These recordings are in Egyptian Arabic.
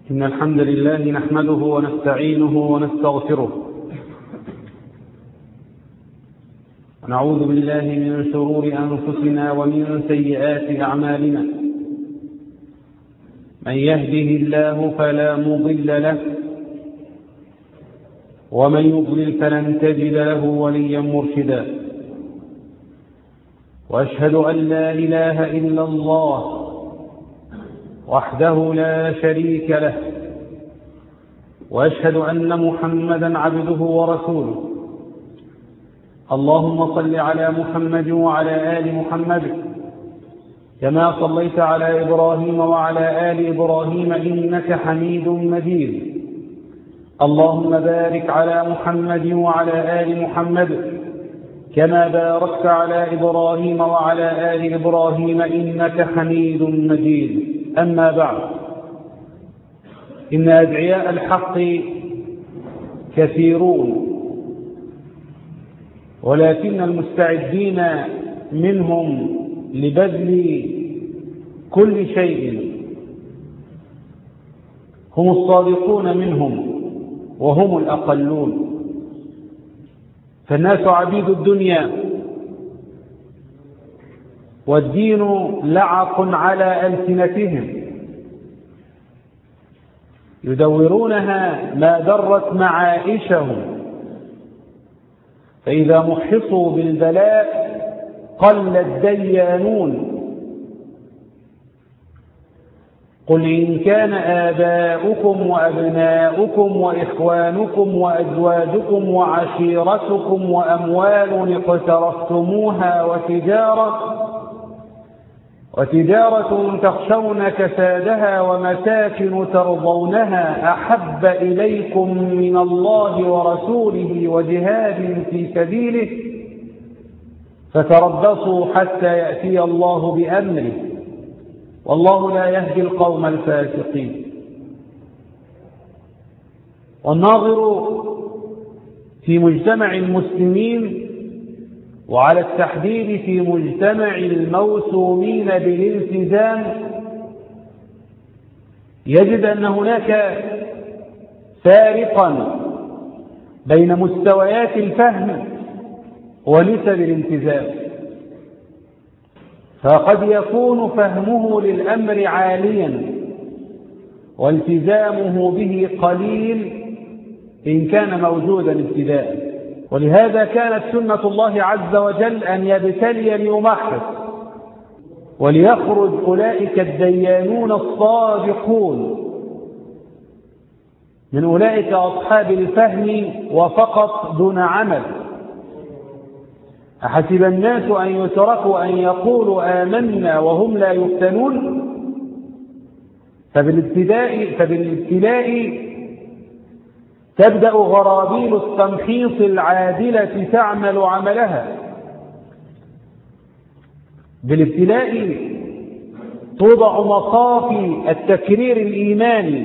إن الحمد لله نحمده ونستعينه ونستغفره ونعوذ بالله من شرور أنفسنا ومن سيئات أعمالنا من يهده الله فلا مضل له ومن يضلل فلن تجد له وليا مرشدا وأشهد أن لا إله إلا الله وحده لا شريك له وأشهد أن محمدا عبده ورسوله اللهم صل على محمد وعلى آل محمد كما صليت على إبراهيم وعلى آل إبراهيم إنك حميد مجيد اللهم بارك على محمد وعلى آل محمد كما باركت على إبراهيم وعلى آل إبراهيم إنك حميد مجيد أما بعد إن أدعياء الحق كثيرون ولكن المستعدين منهم لبذل كل شيء هم الصادقون منهم وهم الأقلون فالناس عبيد الدنيا والدين لعق على ألسنتهم يدورونها ما درت معائشهم فإذا محصوا بالبلاء قل الديانون قل إن كان آباؤكم وأبناؤكم وإخوانكم وأزواجكم وعشيرتكم وأموال اقترفتموها وتجارة وتجارة تخشون كسادها ومساكن ترضونها أحب إليكم من الله ورسوله وجهاد في سبيله فتربصوا حتى يأتي الله بأمره والله لا يهدي القوم الفاسقين والناظر في مجتمع المسلمين وعلى التحديد في مجتمع الموسومين بالالتزام يجد أن هناك فارقا بين مستويات الفهم ونسب الالتزام فقد يكون فهمه للأمر عاليا والتزامه به قليل إن كان موجودا ابتداء ولهذا كانت سنة الله عز وجل أن يبتلي ليمحص وليخرج أولئك الديانون الصادقون من أولئك أصحاب الفهم وفقط دون عمل أحسب الناس أن يتركوا أن يقولوا آمنا وهم لا يفتنون فبالابتداء فبالابتلاء تبدأ غرابيل التمحيص العادلة تعمل عملها بالابتلاء توضع مصافي التكرير الإيماني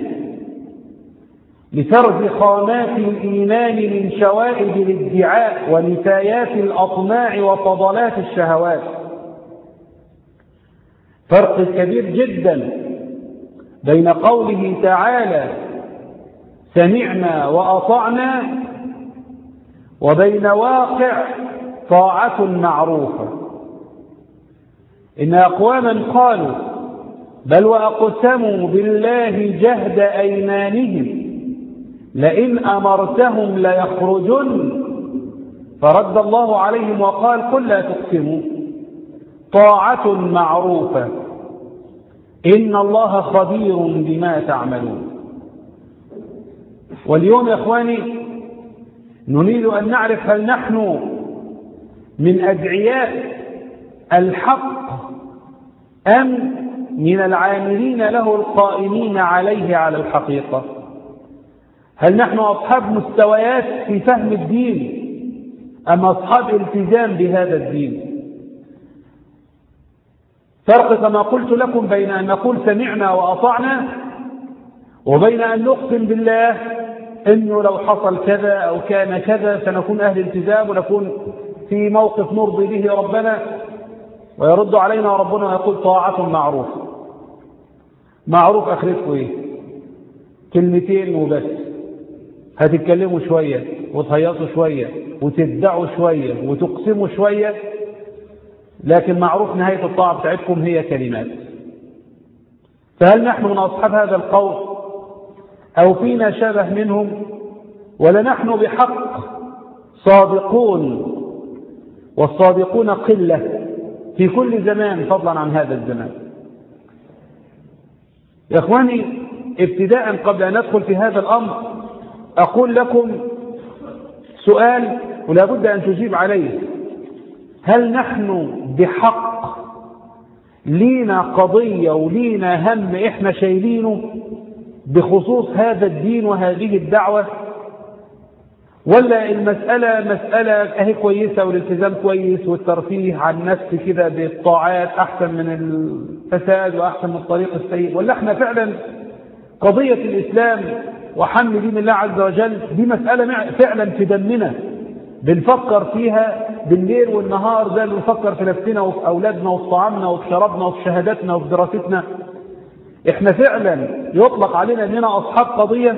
لفرز خامات الإيمان من شوائب الادعاء ونفايات الأطماع وفضلات الشهوات فرق كبير جدا بين قوله تعالى سمعنا وأطعنا وبين واقع طاعة معروفة إن أقواما قالوا بل وأقسموا بالله جهد أيمانهم لئن أمرتهم ليخرجن فرد الله عليهم وقال قل لا تقسموا طاعة معروفة إن الله خبير بما تعملون واليوم يا إخواني نريد أن نعرف هل نحن من أدعياء الحق أم من العاملين له القائمين عليه على الحقيقة هل نحن أصحاب مستويات في فهم الدين أم أصحاب التزام بهذا الدين فرق كما قلت لكم بين أن نقول سمعنا وأطعنا وبين أن نقسم بالله أنه لو حصل كذا أو كان كذا سنكون أهل التزام ونكون في موقف نرضي به ربنا ويرد علينا ربنا ويقول طاعة معروف معروف أخرته إيه كلمتين وبس هتتكلموا شوية وتهيصوا شوية وتدعوا شوية وتقسموا شوية لكن معروف نهاية الطاعة بتاعتكم هي كلمات فهل نحن من أصحاب هذا القول أو فينا شبه منهم ولا نحن بحق صادقون والصادقون قلة في كل زمان فضلا عن هذا الزمان يا اخواني ابتداء قبل ان ندخل في هذا الامر اقول لكم سؤال ولا بد ان تجيب عليه هل نحن بحق لينا قضيه ولينا هم احنا شايلينه بخصوص هذا الدين وهذه الدعوه ولا المسألة مسألة أهي كويسة والالتزام كويس والترفيه عن النفس كده بالطاعات أحسن من الفساد وأحسن من الطريق السيء ولا احنا فعلا قضية الإسلام وحمل دين الله عز وجل دي مسألة فعلا في دمنا بنفكر فيها بالليل والنهار زي ما بنفكر في نفسنا وفي أولادنا وفي طعامنا وفي شرابنا وفي شهاداتنا وفي دراستنا احنا فعلا يطلق علينا اننا اصحاب قضيه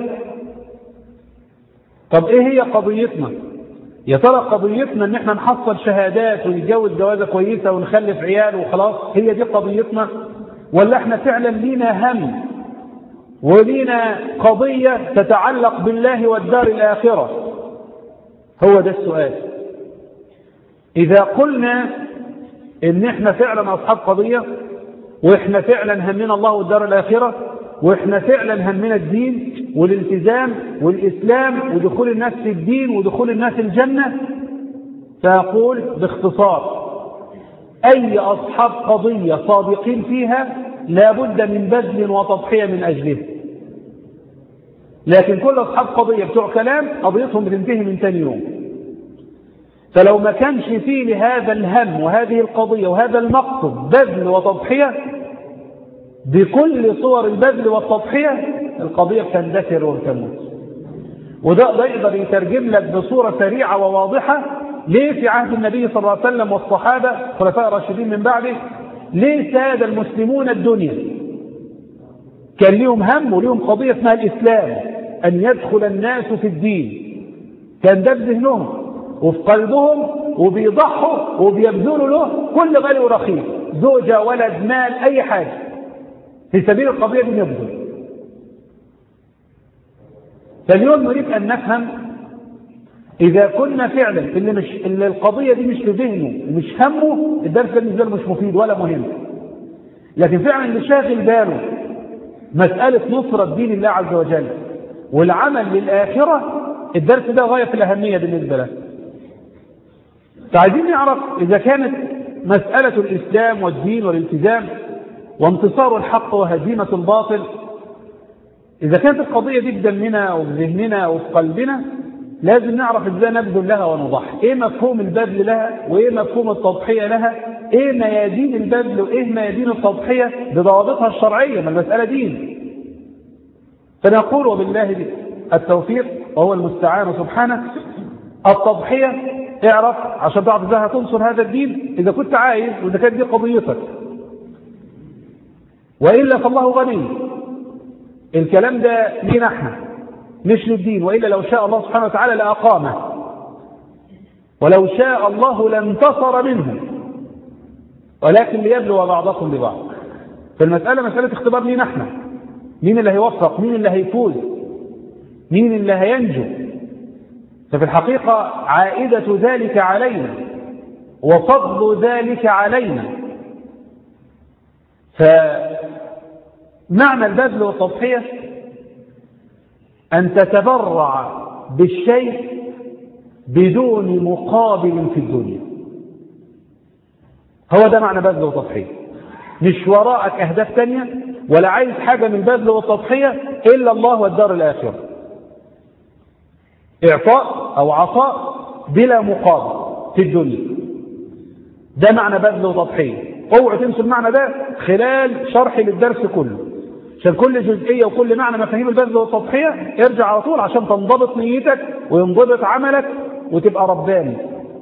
طب ايه هي قضيتنا يا ترى قضيتنا ان احنا نحصل شهادات ونتجوز جوازه كويسه ونخلف عيال وخلاص هي دي قضيتنا ولا احنا فعلا لينا هم ولينا قضيه تتعلق بالله والدار الاخره هو ده السؤال اذا قلنا ان احنا فعلا اصحاب قضيه واحنا فعلا همنا الله والدار الاخره واحنا فعلا همنا الدين والالتزام والاسلام ودخول الناس في الدين ودخول الناس الجنه فاقول باختصار اي اصحاب قضيه صادقين فيها لا بد من بذل وتضحيه من اجله لكن كل اصحاب قضيه بتوع كلام قضيتهم بتنتهي من ثاني يوم فلو ما كانش فيه لهذا الهم وهذه القضيه وهذا المقصد بذل وتضحيه بكل صور البذل والتضحية القضية بتندثر وتموت وده ده يقدر يترجم لك بصورة سريعة وواضحة ليه في عهد النبي صلى الله عليه وسلم والصحابة خلفاء الراشدين من بعده ليه ساد المسلمون الدنيا كان ليهم هم وليهم قضية اسمها الإسلام أن يدخل الناس في الدين كان ده بذهنهم وفي قلبهم وبيضحوا وبيبذلوا له كل غالي ورخيص زوجة ولد مال أي حاجة في سبيل القضية دي نبذل فاليوم نريد أن نفهم إذا كنا فعلا اللي, مش اللي القضية دي مش في ذهنه ومش همه الدرس ده بالنسبة له مش مفيد ولا مهم لكن فعلا اللي شاغل باله مسألة نصرة دين الله عز وجل والعمل للآخرة الدرس ده غاية في الأهمية بالنسبة له فعايزين نعرف إذا كانت مسألة الإسلام والدين والالتزام وانتصار الحق وهزيمة الباطل إذا كانت القضية دي بدمنا وفي ذهننا وفي قلبنا لازم نعرف ازاي نبذل لها ونضحي ايه مفهوم البذل لها وايه مفهوم التضحية لها ايه ميادين البذل وايه ميادين التضحية بضوابطها الشرعية ما المسألة دين فنقول وبالله التوفيق وهو المستعان سبحانه التضحية اعرف عشان تعرف ازاي هتنصر هذا الدين اذا كنت عايز واذا كانت دي قضيتك وإلا فالله غني الكلام ده لينا احنا مش للدين وإلا لو شاء الله سبحانه وتعالى لأقامه ولو شاء الله لانتصر منه ولكن ليبلو بعضكم ببعض فالمسألة مسألة اختبار لينا احنا مين اللي هيوفق مين اللي هيفوز مين اللي هينجو ففي الحقيقة عائدة ذلك علينا وفضل ذلك علينا فمعنى البذل والتضحية أن تتبرع بالشيء بدون مقابل في الدنيا هو ده معنى بذل وتضحية مش وراءك أهداف تانية ولا عايز حاجة من بذل والتضحية إلا الله والدار الآخرة إعطاء أو عطاء بلا مقابل في الدنيا ده معنى بذل وتضحية اوعوا تنسوا المعنى ده خلال شرحي للدرس كله عشان كل جزئية وكل معنى مفاهيم البذل والتضحية ارجع على طول عشان تنضبط نيتك وينضبط عملك وتبقى رباني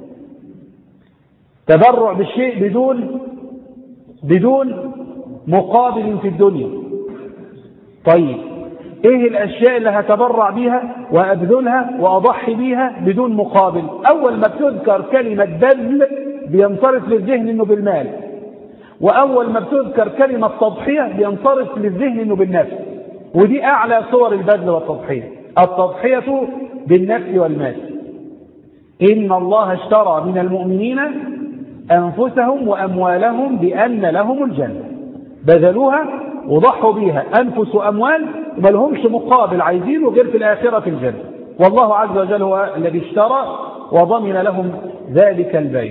تبرع بالشيء بدون بدون مقابل في الدنيا طيب ايه الاشياء اللي هتبرع بيها وابذلها واضحي بيها بدون مقابل اول ما بتذكر كلمة بذل بينصرف للذهن انه بالمال واول ما بتذكر كلمة تضحية بينصرف للذهن انه بالنفس ودي اعلى صور البذل والتضحية التضحية بالنفس والمال إن الله اشترى من المؤمنين أنفسهم وأموالهم بأن لهم الجنة بذلوها وضحوا بيها أنفس وأموال ما لهمش مقابل عايزينه غير في الآخرة في الجنة والله عز وجل هو الذي اشترى وضمن لهم ذلك البيع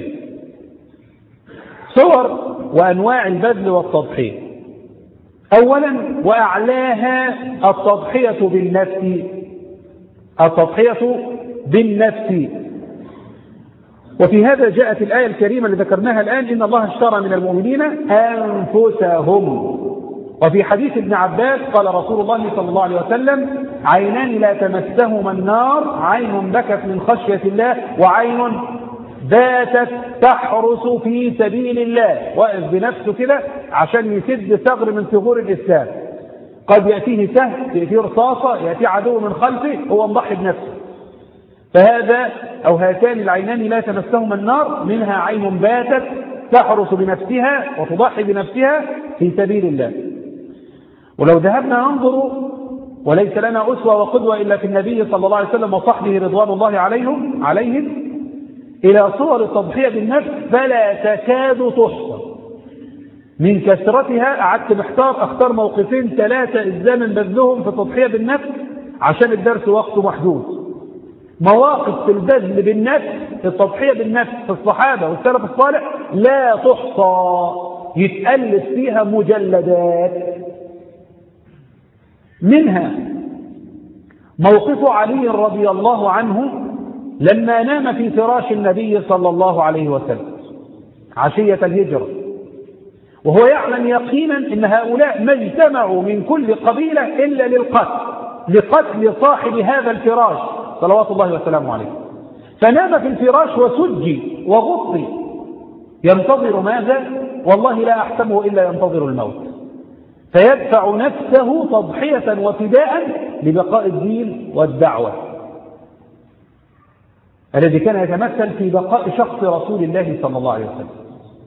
صور وأنواع البذل والتضحية أولا وأعلاها التضحية بالنفس التضحية بالنفس وفي هذا جاءت الآية الكريمة اللي ذكرناها الآن إن الله اشترى من المؤمنين أنفسهم وفي حديث ابن عباس قال رسول الله صلى الله عليه وسلم عينان لا تمسهما النار عين بكت من خشية الله وعين باتت تحرس في سبيل الله واقف بنفسه كده عشان يسد ثغر من ثغور الإسلام قد يأتيه سهم يأتيه رصاصة يأتيه عدو من خلفه هو مضحي بنفسه فهذا أو هاتان العينان لا تمسهما النار منها عين باتت تحرس بنفسها وتضحي بنفسها في سبيل الله ولو ذهبنا ننظر وليس لنا أسوة وقدوة إلا في النبي صلى الله عليه وسلم وصحبه رضوان الله عليهم عليهم إلى صور التضحية بالنفس فلا تكاد تحصى من كثرتها قعدت محتار اختار موقفين ثلاثة الزمن بذلهم في التضحية بالنفس عشان الدرس وقته محدود مواقف في البذل بالنفس في التضحية بالنفس في الصحابة والسلف الصالح لا تحصى يتألف فيها مجلدات منها موقف علي رضي الله عنه لما نام في فراش النبي صلى الله عليه وسلم عشية الهجرة وهو يعلم يقينا ان هؤلاء ما اجتمعوا من كل قبيلة الا للقتل لقتل صاحب هذا الفراش صلوات الله وسلامه عليه فنام في الفراش وسجي وغطي ينتظر ماذا والله لا احسبه الا ينتظر الموت فيدفع نفسه تضحية وفداء لبقاء الدين والدعوة الذي كان يتمثل في بقاء شخص رسول الله صلى الله عليه وسلم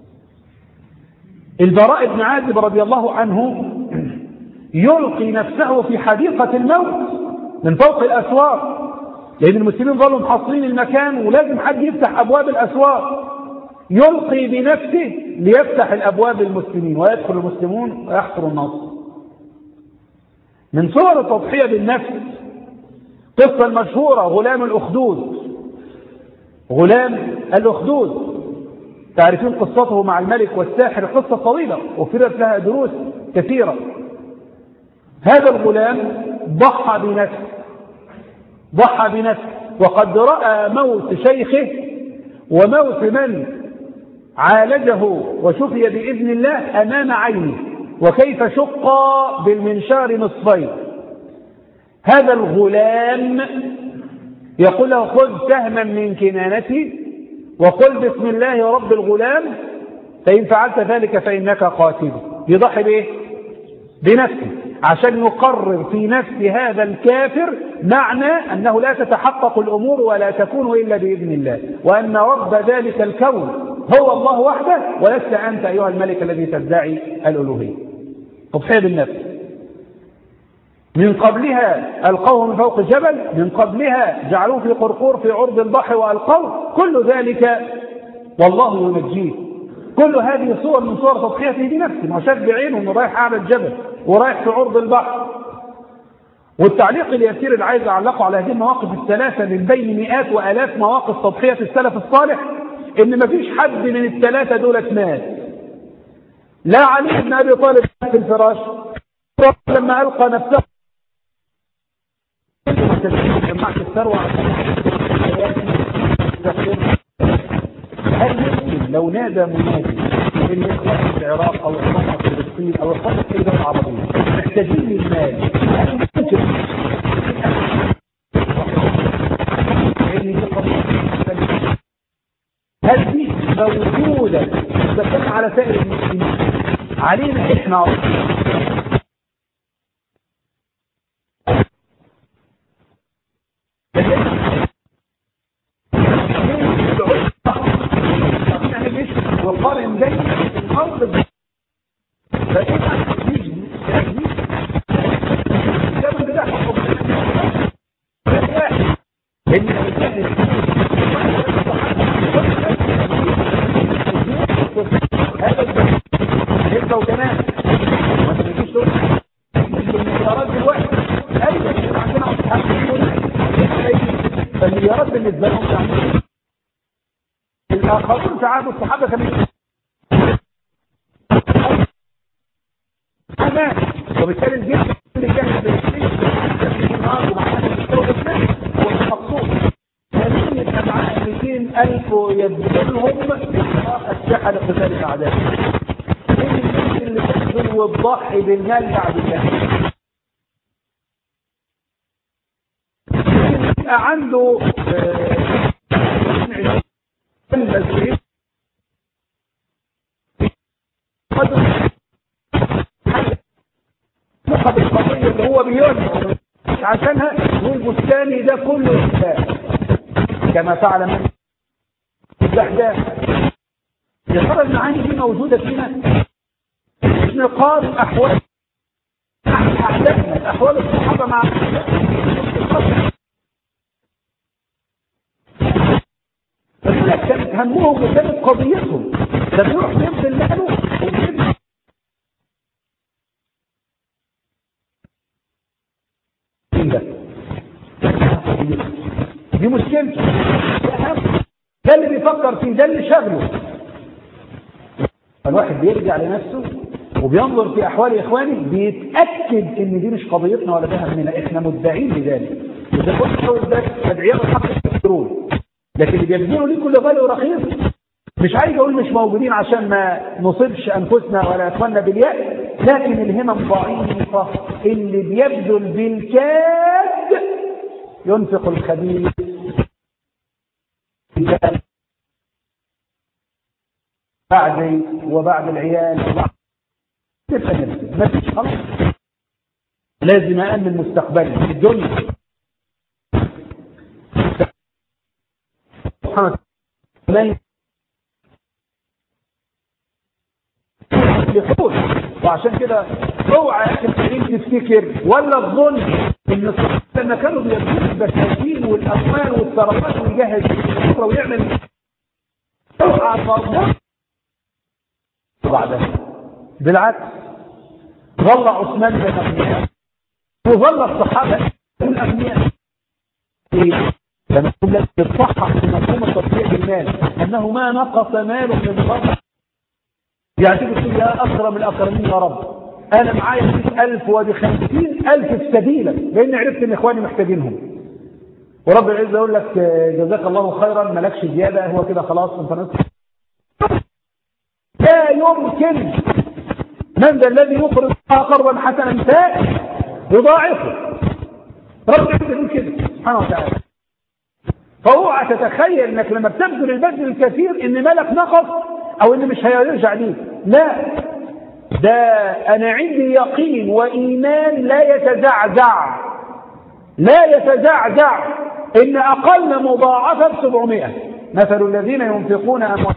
البراء بن عازب رضي الله عنه يلقي نفسه في حديقة الموت من فوق الأسوار لأن المسلمين ظلوا محصرين المكان ولازم حد يفتح أبواب الأسوار يلقي بنفسه ليفتح الأبواب للمسلمين ويدخل المسلمون ويحصر النصر من صور التضحية بالنفس قصة المشهورة غلام الأخدود غلام الأخدود تعرفين قصته مع الملك والساحر قصة طويلة وفرت لها دروس كثيرة هذا الغلام ضحى بنفسه ضحى بنفسه وقد رأى موت شيخه وموت من عالجه وشفي بإذن الله أمام عينه وكيف شق بالمنشار نصفين هذا الغلام يقول له خذ سهما من كنانتي وقل بسم الله رب الغلام فإن فعلت ذلك فإنك قاتل يضحي بإيه؟ بنفسه عشان يقرر في نفس هذا الكافر معنى أنه لا تتحقق الأمور ولا تكون إلا بإذن الله وأن رب ذلك الكون هو الله وحده ولست أنت أيها الملك الذي تدعي الألوهية تضحية بالنفس من قبلها ألقوه من فوق الجبل من قبلها جعلوه في قرقور في عرض البحر وألقوه كل ذلك والله ينجيه كل هذه صور من صور تضحيته بنفسه ما شاف بعينه انه رايح اعلى الجبل ورايح في عرض البحر والتعليق اليسير اللي عايز اعلقه على هذه المواقف الثلاثه من بين مئات والاف مواقف تضحيه السلف الصالح ان ما فيش حد من الثلاثه دولت مات لا علي بن ابي طالب في الفراش لما القى نفسه جمعت الثروه هل يمكن لو نادى منادي من اخوان في العراق او اخوان في فلسطين او اخوان في الدول العربيه محتاجين للمال هل يمكن هل دي موجودة تتكلم على سائر المسلمين علينا احنا وقارن بين الارض فالمليارات بالنسبة لهم تعمل الآخرون سعادوا الصحابة كمان وبالتالي الجيش اللي كان ألف ويبذلهم الساحة لقتال الأعداء مين الناس اللي تبذل وتضحي بالمال بعد كده يبقى عنده نقط القضية اللي هو بيون عشانها والبستاني ده كله إسلام كما فعل من الأحداث يا ترى المعاني دي موجودة فينا نقاط أحوال أحداثنا أحوال الصحابة مع كانت همهم وكانت قضيتهم ده بيروح يبذل ماله دي مشكلته ده اللي بيفكر فيه ده اللي شغله فالواحد بيرجع لنفسه وبينظر في احوال اخوانه بيتاكد ان دي مش قضيتنا ولا ده همنا احنا مدعين لذلك اذا كنت حول ده ادعياء الحق يكثرون لكن اللي بيبذلوا ليه كل غالي ورخيص مش عايز اقول مش موجودين عشان ما نصيبش انفسنا ولا اخواننا باليأس لكن الهمم ضعيفه اللي بيبذل بالكاد ينفق الخبيث بعد وبعد العيال وبعد تبقى نفسي ما فيش خلاص لازم أأمن مستقبلي في الدنيا سبحانه وتعالى يحوش وعشان كده اوعى يا اخي الكريم تفتكر ولا تظن ان الصحابه لما كانوا بيبذلوا البساتين والاموال والثروات ويجهز الاسره ويعمل اوعى تظن بعدها بالعكس ظل عثمان بن اغنياء وظل الصحابه من اغنياء لما يقول لك تتصحح في مفهوم التطبيع بالمال انه ما نقص مال من فضل يعني تيجي تقول يا اكرم الاكرمين يا رب انا معايا 100000 وادي 50000 في سبيلك لان عرفت ان اخواني محتاجينهم ورب العزه يقول لك جزاك الله خيرا مالكش زياده هو كده خلاص انت نصف لا يمكن من ذا الذي يقرض الله قرضا حسنا يضاعفه رب العزه يقول كده سبحانه وتعالى فاوعى تتخيل انك لما بتبذل البذل الكثير ان مالك نقص او ان مش هيرجع ليك لا ده انا عندي يقين وايمان لا يتزعزع لا يتزعزع ان اقل مضاعفه 700 مثل الذين ينفقون اموالهم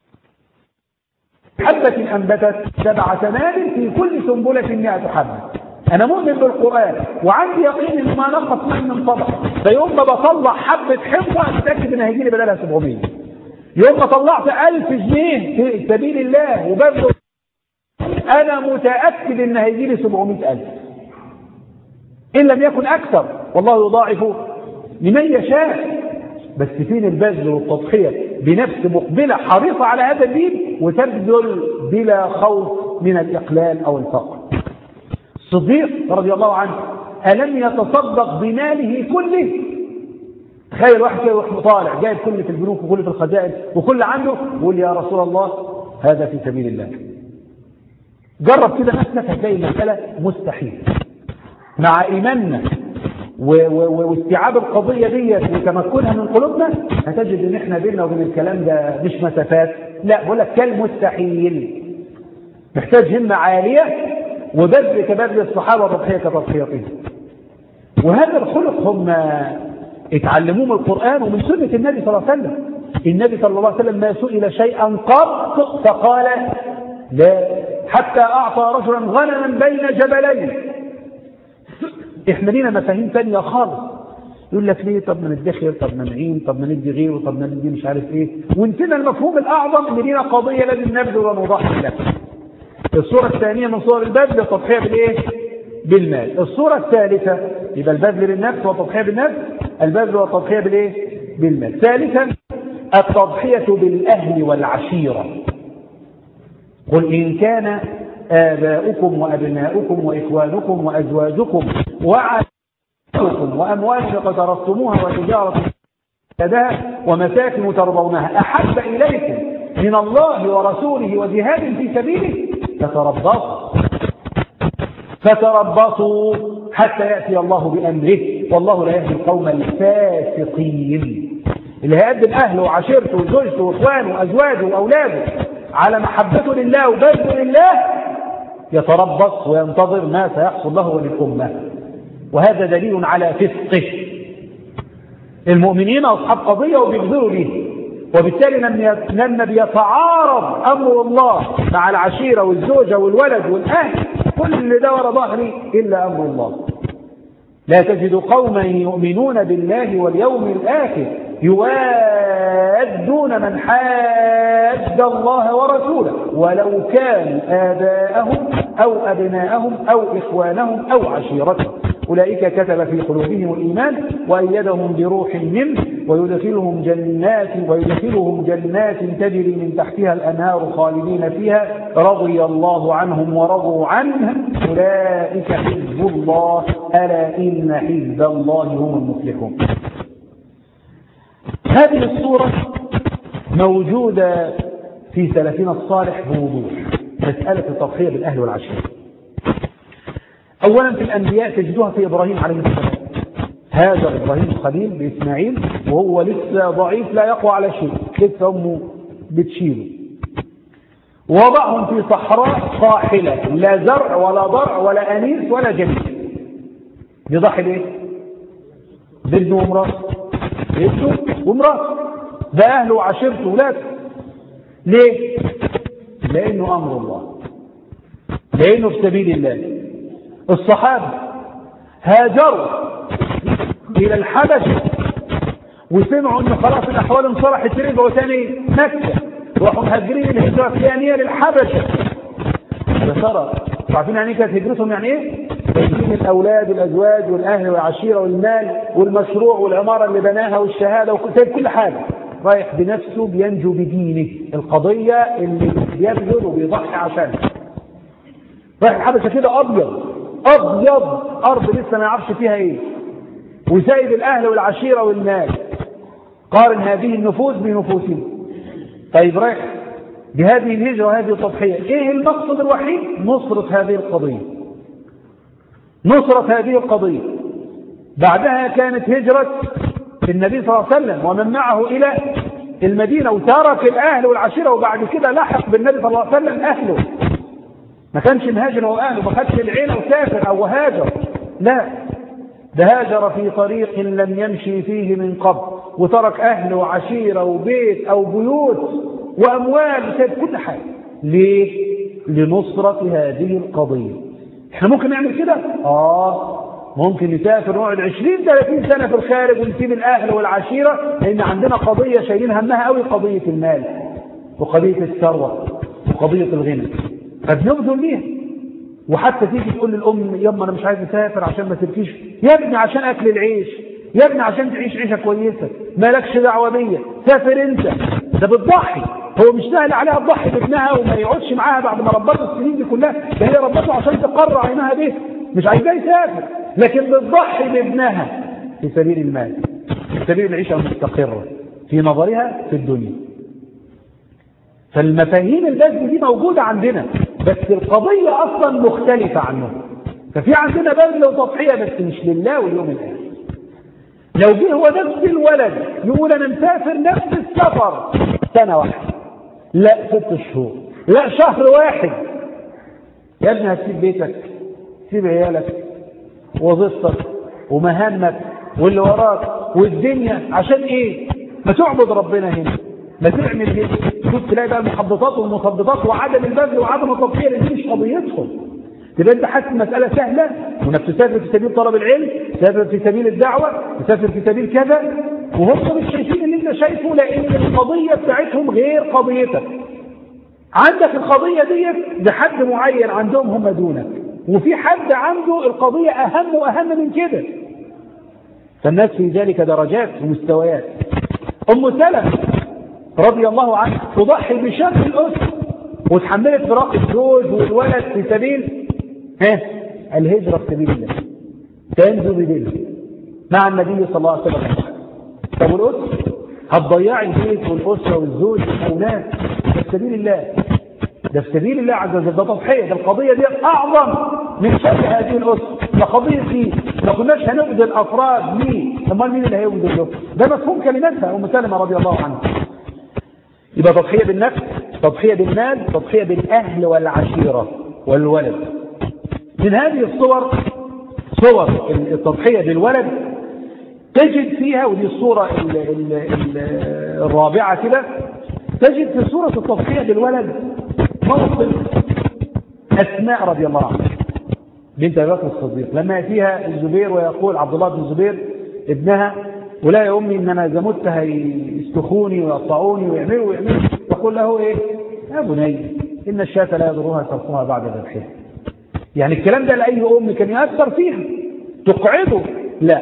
حبة أنبتت سبع سنابل في كل سنبلة مئة حبة أنا مؤمن بالقرآن وعندي يقين إن ما نقص من صدقة فيوم ما بطلع حبة حفظة أتأكد إن هيجي لي بدلها 700 يوم ما طلعت 1000 جنيه في سبيل الله وبذل أنا متأكد إن هيجي لي 700000 إن لم يكن أكثر والله يضاعف لمن يشاء بس فين البذل والتضحية بنفس مقبلة حريصة على هذا الدين وتبذل بلا خوف من الإقلال أو الفقر الصديق رضي الله عنه ألم يتصدق بماله كله تخيل واحد كده يروح طالع جايب كل في البنوك وكل في الخزائن وكل عنده يقول يا رسول الله هذا في سبيل الله جرب كده نفسك هتلاقي المسألة مستحيل مع إيماننا واستيعاب القضية ديت وتمكنها من قلوبنا هتجد ان احنا بيننا وبين الكلام ده مش مسافات لا بقول لك كالمستحيل محتاج همة عالية وبذل كبذل الصحابة وتضحية كتضحيتهم وهذا الخلق هم اتعلموه من القرآن ومن سنة النبي صلى الله عليه وسلم النبي صلى الله عليه وسلم ما سئل شيئا قط فقال لا حتى أعطى رجلا غنما بين جبلين احنا لينا مفاهيم ثانيه خالص يقول لك ليه طب ما ندخر طب ما نعين طب ما ندي غيره طب ما ندي مش عارف ايه ونسينا المفهوم الاعظم ان لينا قضيه لازم نبذل ونضحي لها الصوره الثانيه من صور البذل التضحيه بالايه بالمال الصوره الثالثه يبقى البذل للنفس والتضحيه بالنفس البذل والتضحيه بالايه بالمال ثالثا التضحيه بالاهل والعشيره قل ان كان آباؤكم وأبناؤكم وإخوانكم وأزواجكم وعائلتكم وأموال اقترفتموها وتجارة كذا ومساكن ترضونها أحب إليكم من الله ورسوله وجهاد في سبيله فتربصوا فتربصوا حتى يأتي الله بأمره والله لا يهدي القوم الفاسقين اللي هيقدم أهله وعشيرته وزوجته وإخوانه وأزواجه وأولاده على محبته لله وبذله لله يتربص وينتظر ما سيحصل له وللأمة وهذا دليل على فسقه المؤمنين أصحاب قضية وبيبذلوا ليه وبالتالي لما بيتعارض أمر الله مع العشيرة والزوجة والولد والأهل كل ده ورا ظهري إلا أمر الله لا تجد قوما يؤمنون بالله واليوم الآخر يوادون من حاد الله ورسوله ولو كانوا آباءهم أو أبناءهم أو إخوانهم أو عشيرتهم أولئك كتب في قلوبهم الإيمان وأيدهم بروح منه ويدخلهم جنات ويدخلهم جنات تجري من تحتها الأنهار خالدين فيها رضي الله عنهم ورضوا عنه أولئك حزب الله ألا إن حزب الله هم المفلحون هذه الصورة موجودة في سلفنا الصالح بوضوح مسألة التضحية بالأهل والعشيرة أولا في الأنبياء تجدوها في إبراهيم عليه السلام هاجر إبراهيم الخليل بإسماعيل وهو لسه ضعيف لا يقوى على شيء لسه أمه بتشيله وضعهم في صحراء قاحلة لا زرع ولا ضرع ولا أنيس ولا جميل يضحي بإيه؟ بابنه ومراته ابنه ومراته ده أهله وعشيرته ولاده ليه؟ لأنه أمر الله لأنه في سبيل الله الصحابة هاجروا إلى الحبشة وسمعوا أن خلاص الأحوال انصلحت رجعوا تاني مكة راحوا مهاجرين الهجرة الثانية للحبشة يا ترى عارفين يعني كانت هجرتهم يعني ايه؟ تجيب الأولاد والأزواج والأهل والعشيرة والمال والمشروع والعمارة اللي بناها والشهادة وكل كل حاجة رايح بنفسه بينجو بدينه القضية اللي بيبذل وبيضحي عشانها رايح الحبشة كده أبيض أبيض أرض لسه ما يعرفش فيها إيه وسايب الأهل والعشيرة والمال قارن هذه النفوس بنفوسهم طيب رايح بهذه الهجرة وهذه التضحية إيه المقصد الوحيد نصرة هذه القضية نصرة هذه القضية بعدها كانت هجرة النبي صلى الله عليه وسلم ومن معه إلى المدينة وترك الأهل والعشيرة وبعد كده لحق بالنبي صلى الله عليه وسلم أهله ما كانش مهاجر هو أهله ما خدش العيلة وسافر أو هاجر لا ده هاجر في طريق لم يمشي فيه من قبل وترك أهله وعشيرة وبيت أو بيوت وأموال وساب كل حاجة ليه؟ لنصرة هذه القضية احنا ممكن نعمل كده؟ آه ممكن نسافر نقعد 20 30 سنة في الخارج ونسيب الأهل والعشيرة لأن عندنا قضية شايلين همها قوي قضية المال وقضية الثروة وقضية الغنى فبنبذل بيها وحتى تيجي تقول للأم يما أنا مش عايز أسافر عشان ما تبكيش يا ابني عشان أكل العيش يا ابني عشان تعيش عيشة كويسة مالكش دعوة بيا سافر أنت ده بتضحي هو مش سهل عليها تضحي بابنها وما يقعدش معاها بعد ما ربته السنين دي كلها ده هي ربته عشان تقر عينها به مش عايزاه يسافر لكن بتضحي بابنها في سبيل المال في سبيل العيشة المستقرة في نظرها في الدنيا فالمفاهيم البذل دي موجودة عندنا بس القضية أصلا مختلفة عنه ففي عندنا بذل وتضحية بس مش لله واليوم الآخر لو جه هو نفس الولد يقول أنا مسافر نفس السفر سنة واحدة لا ست شهور لا شهر واحد يا ابني هتسيب بيتك سيب عيالك وظيفتك ومهامك واللي وراك والدنيا عشان ايه ما تعبد ربنا هنا ما تعمل هنا شوف تلاقي بقى المحبطات والمثبطات وعدم البذل وعدم التضحيه دي مش قضيتهم تبقى انت حاسس المساله سهله وانك تسافر في سبيل طلب العلم تسافر في سبيل الدعوه تسافر في سبيل كذا وهم مش شايفين اللي انت شايفه لان القضيه بتاعتهم غير قضيتك عندك القضيه ديت لحد معين عندهم هم دونك وفي حد عنده القضيه اهم واهم من كده فالناس في ذلك درجات ومستويات ام سلمة رضي الله عنها تضحي بشر الاسره وتحملت فراق الزوج والولد في سبيل ها الهجرة في سبيل الله تنزو بدله مع النبي صلى الله عليه وسلم طب والأسرة هتضيعي البيت والأسرة والزوج والأولاد ده في سبيل الله ده في سبيل الله عز وجل ده تضحية ده القضية دي أعظم من شر هذه الأسرة ده قضية دي ما كناش هنبذل الأفراد مين امال مين اللي هيبذل له ده مفهوم كلماتها أم سلمة رضي الله عنها يبقى تضحية بالنفس تضحية بالمال تضحية بالأهل والعشيرة والولد من هذه الصور صور التضحية بالولد تجد فيها ودي الصورة ال ال ال الرابعة كده تجد في صورة التضحية بالولد موقف أسماء رضي الله عنها بنت أبي بكر الصديق لما يأتيها الزبير ويقول عبد الله بن الزبير ابنها ولا يا أمي إن أنا إذا مت هيستخوني ويقطعوني ويعملوا ويعملوا تقول له إيه يا بني إن الشاة لا يضرها تركها بعد ذبحها يعني الكلام ده لأي أم كان يأثر فيها تقعده لا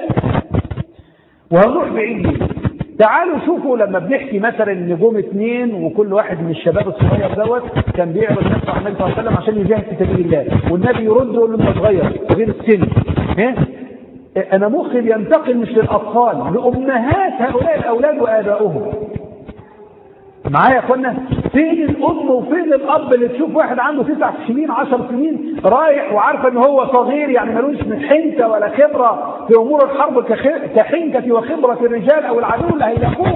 وهنروح بعيد تعالوا شوفوا لما بنحكي مثلا نجوم اثنين وكل واحد من الشباب الصغير دوت كان بيعرض نفسه على النبي صلى الله عليه وسلم عشان يجاهد في سبيل الله والنبي يرد يقول له انت صغير صغير السن ها انا مخي ينتقل مش للاطفال لامهات هؤلاء الاولاد وابائهم معايا يا اخوانا فين الام وفين الاب اللي تشوف واحد عنده تسع سنين عشر سنين رايح وعارفه ان هو صغير يعني ملوش من حنكه ولا خبره في امور الحرب كحنكه وخبره الرجال او العدو اللي هيلاقوه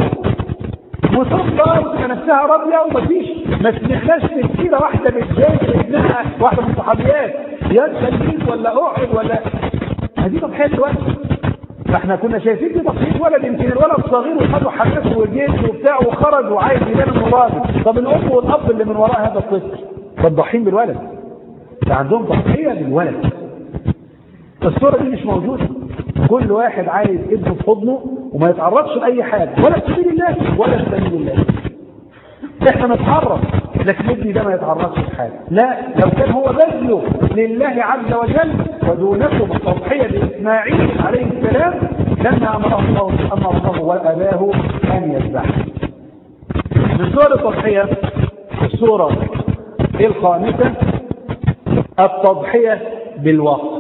وتفضل تبقى نفسها راضيه ومفيش ما سمعناش تفكيره واحده بتجادل ابنها واحده من الصحابيات يا خليك ولا اقعد ولا هذه تضحيه دلوقتي فاحنا كنا شايفين دي تضحيه ولد يمكن الولد صغير وخدوا حماسه وجيش وبتاع وخرج وعايز يبان انه راجل طب الام والاب اللي من وراء هذا الطفل فالضحين بالولد فعندهم تضحيه بالولد الصوره دي مش موجوده كل واحد عايز ابنه في حضنه وما يتعرضش لاي حاجه ولا في سبيل الله ولا في سبيل الله احنا نتعرض لكن ابني ده ما يتعرضش لحاجه لا لو كان هو بذله لله عز وجل ودونكم التضحيه باسماعيل عليه السلام لما امره الله امر الله واباه ان يذبح من صور التضحيه الصوره الخامسه التضحيه بالوقت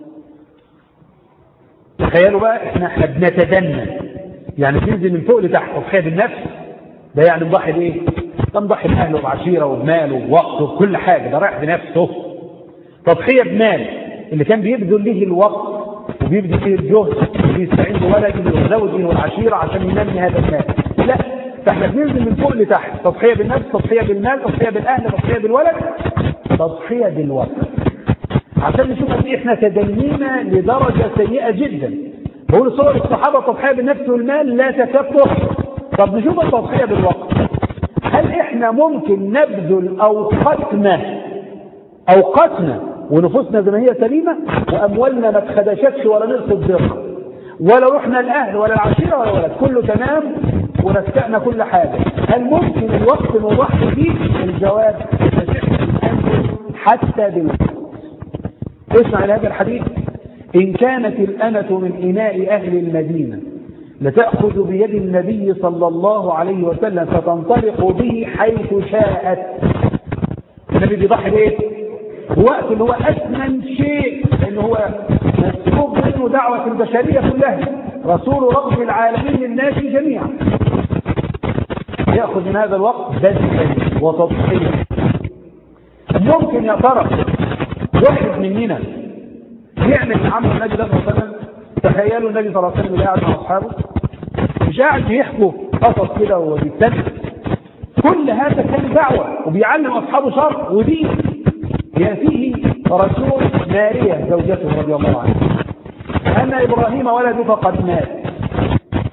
تخيلوا بقى احنا احنا بنتدنى يعني تنزل من فوق لتحت تضحيه بالنفس ده يعني نضحي بايه؟ ده نضحي باهله وبعشيره وبماله ووقته وكل حاجه ده رايح بنفسه تضحيه بمال اللي كان بيبذل له الوقت وبيبذل فيه الجهد وبيستعين بولده وزوجه والعشيره عشان ينمي هذا المال لا فاحنا بننزل من فوق لتحت تضحيه بالنفس تضحيه بالمال تضحيه بالاهل تضحيه بالولد تضحيه بالوقت عشان نشوف قد ايه احنا تدنينا لدرجه سيئه جدا بقول صور الصحابه تضحيه بالنفس والمال لا تكاد تحصى طب نشوف التضحيه بالوقت هل احنا ممكن نبذل اوقاتنا اوقاتنا ونفوسنا زي ما هي سليمه واموالنا ما اتخدشتش ولا نقصت ضرر ولا رحنا الاهل ولا العشيره ولا ولد كله تمام ورسقنا كل حاجه هل ممكن الوقت نضحي فيه الجواب حتى بالوقت اسمع هذا الحديث إن كانت الأمة من إناء أهل المدينة لتأخذ بيد النبي صلى الله عليه وسلم فتنطلق به حيث شاءت النبي بيضحي بايه؟ وقت اللي هو أثمن شيء لأن هو مسلوب منه دعوة البشرية كلها رسول رب العالمين للناس جميعا يأخذ من هذا الوقت بذلا وتضحية ممكن يا ترى واحد مننا يعمل عمل النبي صلى الله عليه وسلم تخيلوا النبي صلى الله عليه وسلم قاعد مع اصحابه مش قاعد بيحكوا قصص كده وبيتكلم كل هذا كان دعوه وبيعلم اصحابه شر ودين ياتيه رسول ماريا زوجته رضي الله عنها ان ابراهيم ولده قد مات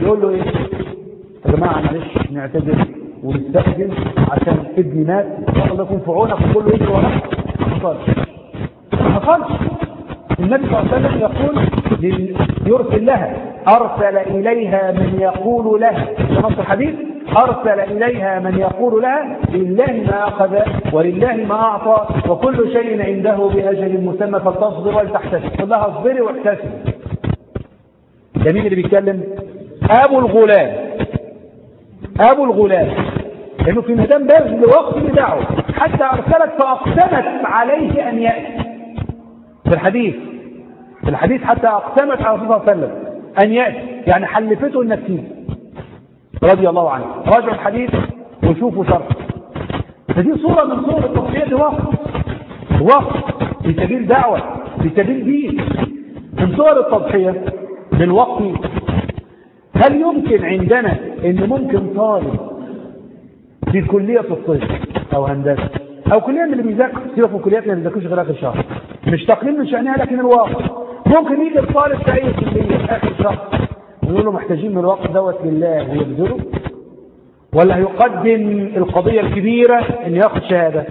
يقول له ايه يا جماعه معلش نعتذر ونستأذن عشان ابني مات الله يكون في عونك وكله يجري وراك ما حصلش ما حصلش النبي صلى الله عليه وسلم يقول يرسل لها أرسل إليها من يقول لها في نص الحديث أرسل إليها من يقول لها لله ما أخذ ولله ما أعطى وكل شيء عنده بأجل مسمى فلتصبر ولتحتسب قل لها اصبري واحتسبي ده مين اللي بيتكلم أبو الغلام أبو الغلام لأنه في ميدان بذل وقت بدعوه حتى أرسلت فأقسمت عليه أن يأتي في الحديث في الحديث حتى أقسمت على الرسول صلى الله عليه وسلم أن يأتي يعني حلفته أنك تيجي رضي الله عنه راجعوا الحديث وشوفوا شرح فدي صورة من صور التضحية وقت وقت في سبيل دعوة في سبيل دين من صور التضحية بالوقت هل يمكن عندنا ان ممكن طالب في كلية الطب او هندسة او كلية من اللي بيذاكر سيبك من كليات اللي ما بيذاكرش غير اخر شهر مش تقليل من شأنها لكن الواقع ممكن يجي الطالب في اي كلية في اخر شهر ويقول له محتاجين من الوقت دوت لله ويبذله ولا هيقدم القضية الكبيرة ان ياخد شهادة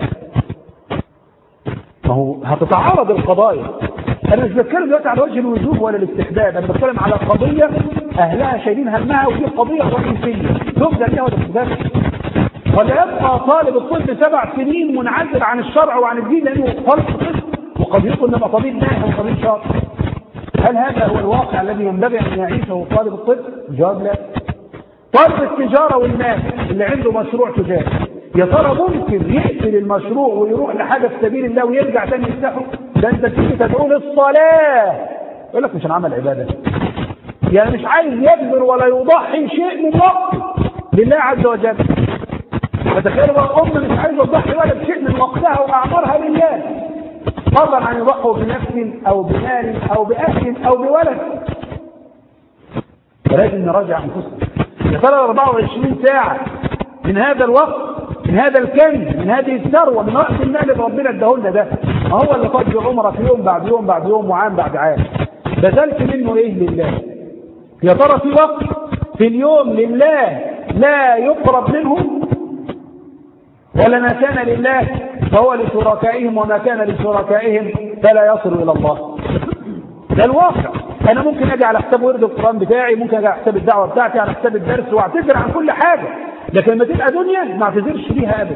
ما هو هتتعارض القضايا انا مش بتكلم دلوقتي على وجه الوجوب ولا الاستحباب انا بتكلم على قضية اهلها شايلين همها ودي قضية رئيسية تبذل فيها ولا تبذل ولا يبقى طالب الطب سبع سنين منعزل عن الشرع وعن الدين لانه طالب طب وقد يكون انما طبيب ناجح وطبيب شاطر هل هذا هو الواقع الذي ينبغي ان يعيشه طالب الطب؟ الجواب لا. طالب التجاره والناس اللي عنده مشروع تجاري يا ترى ممكن يقفل المشروع ويروح لحاجه في سبيل الله ويرجع تاني يفتحه؟ ده انت تيجي تدعو للصلاه يقول لك مش هنعمل عباده يعني مش عايز يبذل ولا يضحي شيء من وقته لله عز وجل فتخيلوا بقى ام مش عايزه تضحي ولا بشيء من وقتها واعمارها لله فضلا عن يضحوا بنفس او بمال او باهل او بولد فلازم نراجع انفسنا يا ترى 24 ساعه من هذا الوقت من هذا الكنز من هذه الثروه من راس المال اللي ربنا اداهولنا ده ما هو اللي قضي عمره في يوم بعد يوم بعد يوم وعام بعد عام بذلت منه ايه لله يا ترى في وقت في اليوم لله لا يقرب منه ولا ما كان لله فهو لشركائهم وما كان لشركائهم فلا يصل الى الله ده الواقع انا ممكن اجي على حساب ورد القران بتاعي ممكن اجي على حساب الدعوه بتاعتي على حساب الدرس واعتذر عن كل حاجه لكن لما تبقى دنيا ما اعتذرش بيها ابدا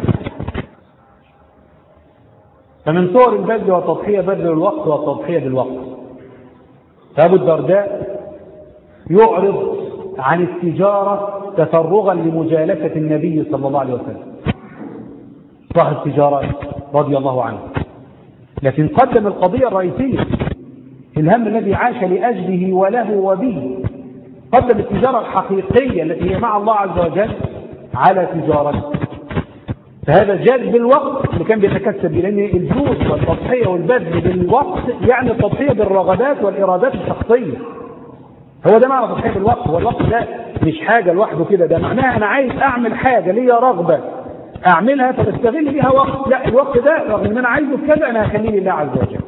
فمن صور البذل والتضحيه بذل الوقت والتضحيه بالوقت فابو الدرداء يعرض عن التجاره تفرغا لمجالسه النبي صلى الله عليه وسلم صاحب تجارات رضي الله عنه لكن قدم القضية الرئيسية الهم الذي عاش لأجله وله وبه قدم التجارة الحقيقية التي هي مع الله عز وجل على تجارته فهذا جاد بالوقت اللي كان بيتكسب لأن الجود والتضحية والبذل بالوقت يعني التضحية بالرغبات والإرادات الشخصية هو ده معنى التضحية بالوقت هو الوقت ده مش حاجة لوحده كده ده معناها أنا عايز أعمل حاجة ليا رغبة اعملها فبستغل بيها وقت لا الوقت ده رغم ان انا عايزه في كذا انا هخليه لله عز وجل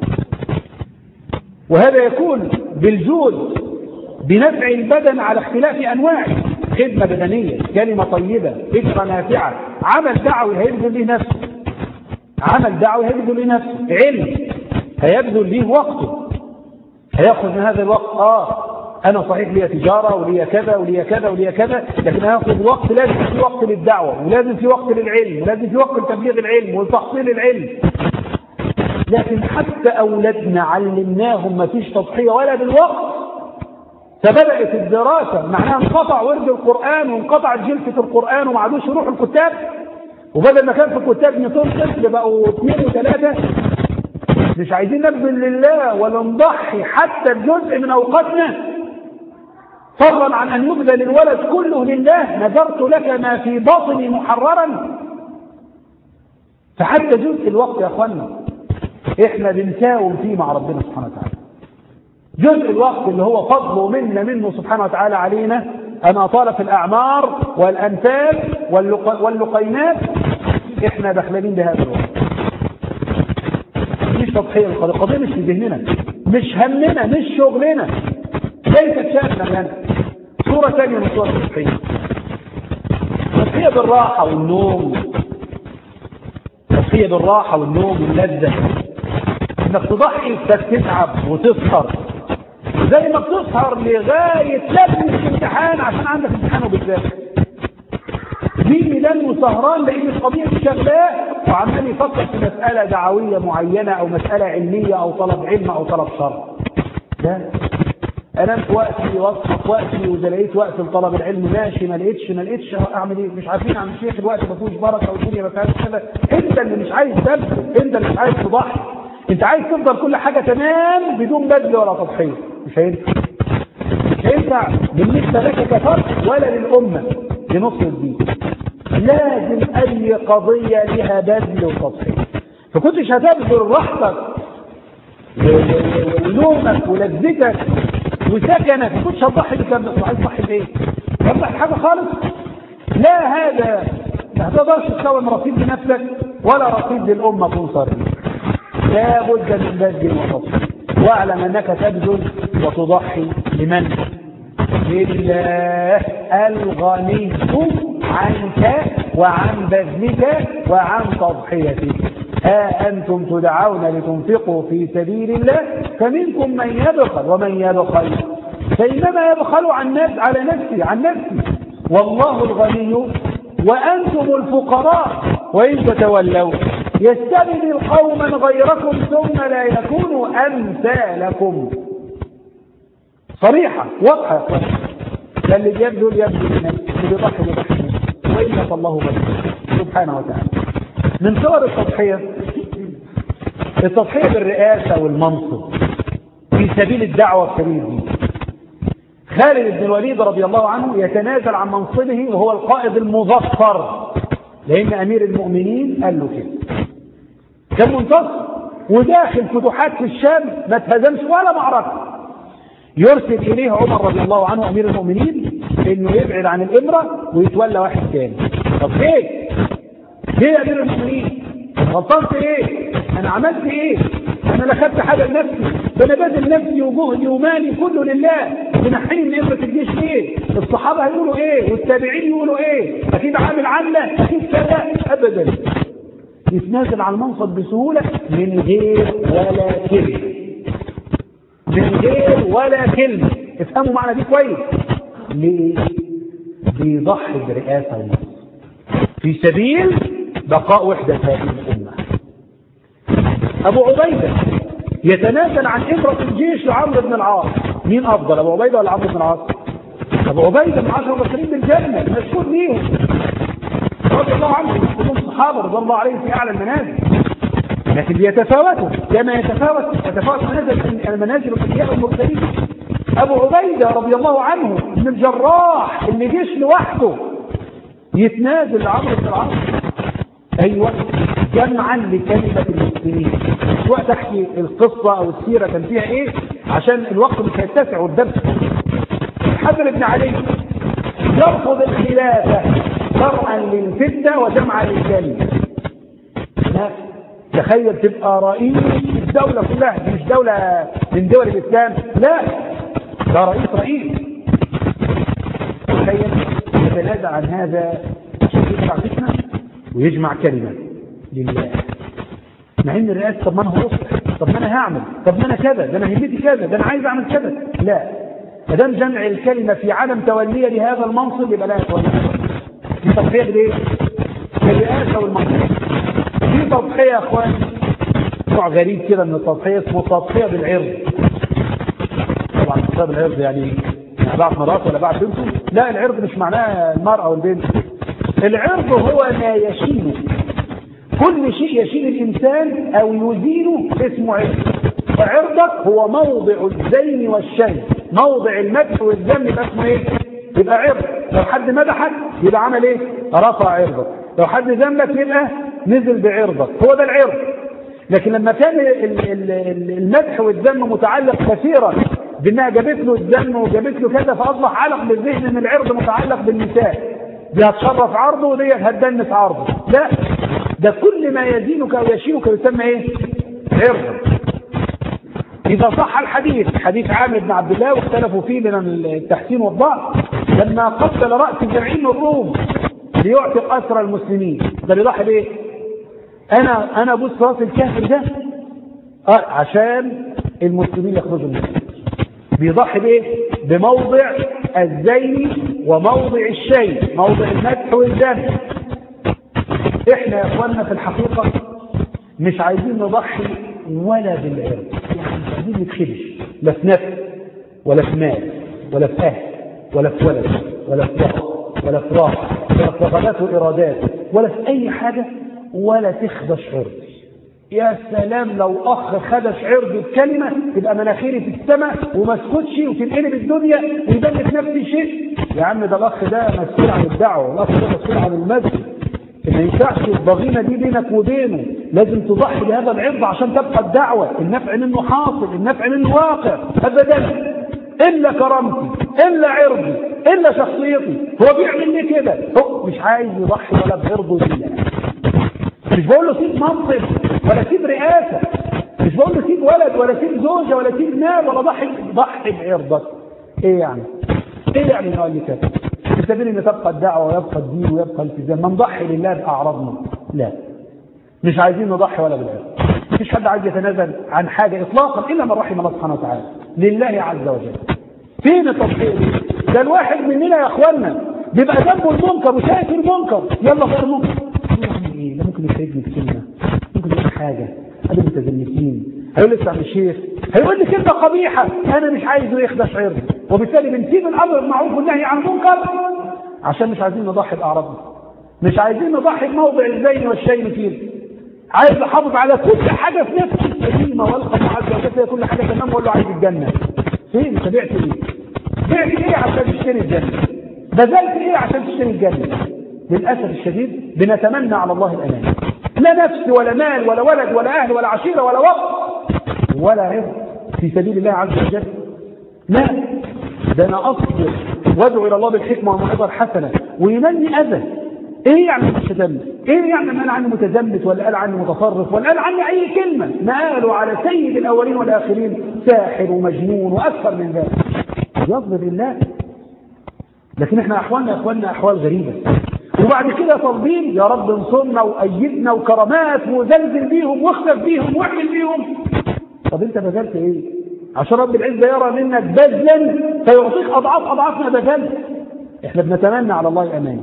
وهذا يكون بالجود بنفع البدن على اختلاف انواعه خدمه بدنيه كلمه طيبه فكره نافعه عمل دعوي هيبذل ليه نفسه عمل دعوي هيبذل ليه نفسه علم هيبذل ليه وقته هياخذ من هذا الوقت اه انا صحيح ليا تجاره وليا كذا وليا كذا وليا كذا لكن هاخد وقت لازم في وقت للدعوه ولازم في وقت للعلم ولازم في وقت لتبليغ العلم وتحصيل العلم لكن حتى اولادنا علمناهم ما فيش تضحيه ولا بالوقت فبدات الدراسه معناها انقطع ورد القران وانقطعت جلسه القران وما عادوش يروحوا الكتاب وبدل ما كان في الكتاب 200 طفل بقوا اثنين وثلاثه مش عايزين نبذل لله ولا نضحي حتى بجزء من اوقاتنا فضلا عن ان يبذل الولد كله لله نذرت لك ما في باطني محررا فحتى جزء الوقت يا اخوانا احنا بنساوم فيه مع ربنا سبحانه وتعالى جزء الوقت اللي هو فضله منا منه سبحانه وتعالى علينا ان اطال في الاعمار والانفال واللق... واللقينات احنا دخلانين بهذا الوقت مش تضحيه القضيه القضيه مش في ذهننا مش همنا مش شغلنا ليست شأننا لنا سورة ثانية من صور التضحية التضحية بالراحة والنوم التضحية بالراحة والنوم واللذة انك تضحي تتعب وتسهر زي ما بتسهر لغاية لازم الامتحان عشان عندك امتحان وبالذات يجي لانه سهران لان القضيه مش شغلاه وعمال يفكر في مساله دعويه معينه او مساله علميه او طلب علم او طلب شرع لا انام في وقتي واصحى في وقتي واذا لقيت وقت لطلب العلم ماشي ما لقيتش ما لقيتش اعمل ايه مش عارفين عم الشيخ الوقت ما فيهوش بركه والدنيا ما فيهاش كده انت اللي مش عايز تبذل انت اللي مش عايز تضحي انت عايز تفضل كل حاجه تمام بدون بذل ولا تضحيه مش هينفع مش هينفع بالنسبه لك كفرد ولا للامه لنصر الدين لازم اي قضيه لها بذل وتضحيه فكنتش هتبذل راحتك ونومك ولذتك وسكنك ما كنتش هتضحي بكام عايز تضحي بايه؟ تضحي حاجه خالص؟ لا هذا ما تقدرش تكون رصيد لنفسك ولا رصيد للامه تنصر لا بد من بذل وتضحيه واعلم انك تبذل وتضحي لمن؟ لله الغني عنك وعن بذلك وعن تضحيتك ها أنتم تدعون لتنفقوا في سبيل الله فمنكم من يبخل ومن يبخل فإنما يبخل عن نفس على نفسه عن نفسه والله الغني وأنتم الفقراء وإن تتولوا يستبدل قوما غيركم ثم لا يكونوا أمثالكم صريحة واضحة يا اللي بيبذل يبذل لنفسه اللي بيضحي بيضحي لنفسه وإن الله غني سبحانه وتعالى من صور التضحية التضحية بالرئاسة والمنصب في سبيل الدعوة في سبيل الدين خالد بن الوليد رضي الله عنه يتنازل عن منصبه وهو القائد المظفر لأن أمير المؤمنين قال له كده كان منتصر وداخل فتوحات في الشام ما اتهزمش ولا معركة يرسل إليه عمر رضي الله عنه أمير المؤمنين إنه يبعد عن الإمرة ويتولى واحد تاني طب ليه؟ ليه يا أمير المؤمنين؟ غلطان في إيه؟ أنا عملت إيه؟ أنا لا خدت حاجة لنفسي ده أنا باذل نفسي وجهدي ومالي كله لله تنحيني من إمرة الجيش ليه؟ الصحابة هيقولوا إيه؟ والتابعين يقولوا إيه؟ أكيد عامل عملة أكيد كذا أبدا يتنازل عن المنصب بسهولة من غير ولا كلمة من غير ولا كلمة افهموا معنى دي كويس ليه؟ بيضحي برئاسة المنصب في سبيل بقاء وحدة هذه الأمة أبو عبيدة يتنازل عن إمرة الجيش لعمرو بن العاص مين أفضل أبو عبيدة ولا عمرو بن العاص أبو عبيدة من عشر المبشرين بالجنة مشهور ليهم رضي الله عنهم كلهم صحابة رضي الله عليهم في أعلى المنازل لكن بيتفاوتوا كما يتفاوت يتفاوت منازل المنازل الأنبياء والمرسلين أبو عبيدة رضي الله عنه من الجراح اللي جيش لوحده يتنازل لعمرو بن العاص أيوة جمعا لكلمة المسلمين وقت أحكي القصة أو السيرة كان فيها إيه عشان الوقت مش هيتسع والدرس حسن بن علي يرفض الخلافة شرعا للفتنة وجمعا للكلمة لا تخيل تبقى رئيس الدولة كلها دي مش دولة من دول الإسلام لا ده رئيس رئيس تخيل يتنازع عن هذا يجمع فتنة ويجمع كلمة لله مع ان الرئاسة طب ما انا هصلح طب ما انا هعمل طب ما انا كذا ده انا همتي كذا ده انا عايز اعمل كذا لا ما دام جمع الكلمة في عدم تولية لهذا المنصب يبقى لا يتولى دي تضحية بالايه؟ بالرئاسة والمنصب في تضحية يا اخوان نوع غريب كده من التضحية اسمه تضحية بالعرض طبعا تضحية بالعرض يعني بعد مرات ولا بعد بنته لا العرض مش معناه المرأة والبنت العرض هو ما يشينه كل شيء يشيل الإنسان أو يزينه اسمه عرض فعرضك هو موضع الزين والشين موضع المدح والذم يبقى اسمه ايه؟ يبقى عرض لو حد مدحك يبقى عمل ايه؟ رفع عرضك لو حد ذمك يبقى نزل بعرضك هو ده العرض لكن لما كان المدح والذم متعلق كثيرا بانها جابت له الذم وجابت له كذا فاصبح علق بالذهن ان العرض متعلق بالنساء دي هتشرف عرضه ودي هتدنس عرضه لا ده كل ما يزينك او يشينك يسمى ايه عرض اذا صح الحديث حديث عامر بن عبد الله واختلفوا فيه من التحسين والضعف لما قتل رأس جمعين الروم ليعتق أسرى المسلمين ده بيضحي بإيه؟ أنا أنا أبص راس الكافر ده آه عشان المسلمين يخرجوا من الإسلام بيضحي بإيه؟ بموضع الزين وموضع الشيء موضع المدح والذم احنا يا اخواننا في الحقيقة مش عايزين نضحي ولا بالعرض يعني مش عايزين نتخدش لا في نفس ولا في مال ولا في اهل ولا في ولد ولا في وقت ولا في راحة ولا في رغبات وإرادات ولا في أي حاجة ولا تخدش عرضي يا سلام لو أخ خدش عرضي بكلمة تبقى مناخيري في السماء وما اسكتش وتنقلب الدنيا ويبان في نفس الشيء يا عم ده الأخ ده مسؤول عن الدعوة والأخ ده مسؤول عن المسجد ما ينفعش الضغينة دي بينك وبينه لازم تضحي بهذا العرض عشان تبقى الدعوة النفع منه حاصل النفع منه واقع أبدا إلا كرامتي إلا عرضي إلا شخصيتي هو بيعمل ليه كده هو مش عايز يضحي ولا بعرضه لله مش بقول له سيب منصب ولا سيب رئاسة مش بقول له سيب ولد ولا سيب زوجة ولا سيب مال ولا ضحي ضحي بعرضك ايه يعني ايه يعني نقول لي كده في سبيل ان تبقى الدعوه ويبقى الدين ويبقى الالتزام ما نضحي لله باعراضنا لا مش عايزين نضحي ولا بالعرض مفيش حد عايز يتنازل عن حاجه اطلاقا الا من رحم الله سبحانه وتعالى لله عز وجل فين التضحيه دي ده الواحد مننا يا اخوانا بيبقى ذنبه المنكر وشايف المنكر يلا غير المنكر يعمل ايه لا ممكن يفيدني بكلمه ممكن يقول حاجه هذول متزمتين هيقول لسه عم الشيخ هيقول لي كلمه قبيحه انا مش عايزه يخدش عرضي وبالتالي بنسيب الامر بالمعروف والنهي عن المنكر عشان مش عايزين نضحي باعراضنا مش عايزين نضحي بموضع الزين والشين فيه عايز احافظ على كل حاجه في نفسي السليمه والقى عز وجل كل حاجه تمام واقول له عايز الجنه فين انت بعت ايه؟ بعت ايه عشان تشتري الجنه؟ بذلت ايه عشان تشتري الجنه؟ للاسف الشديد بنتمنى على الله الامان لا نفس ولا مال ولا ولد ولا اهل ولا عشيره ولا وقت ولا عرض في سبيل الله عز وجل لا ده انا اصبر وادعو الى الله بالحكمه والموعظه الحسنه ويمني اذى ايه يعني متزمت ايه يعني ما قال عني متزمت ولا قال عني متطرف ولا قال عني اي كلمه ما قالوا على سيد الاولين والاخرين ساحر ومجنون واكثر من ذلك يصبر لله لكن احنا احوالنا يا اخواننا احوال غريبه وبعد كده طالبين يا رب انصرنا وايدنا وكرامات وزلزل بيهم واخسف بيهم واعمل بيهم طب انت بذلت ايه عشان رب العزه يرى منك بذلا فيعطيك اضعاف اضعاف ما بذلت احنا بنتمنى على الله الامان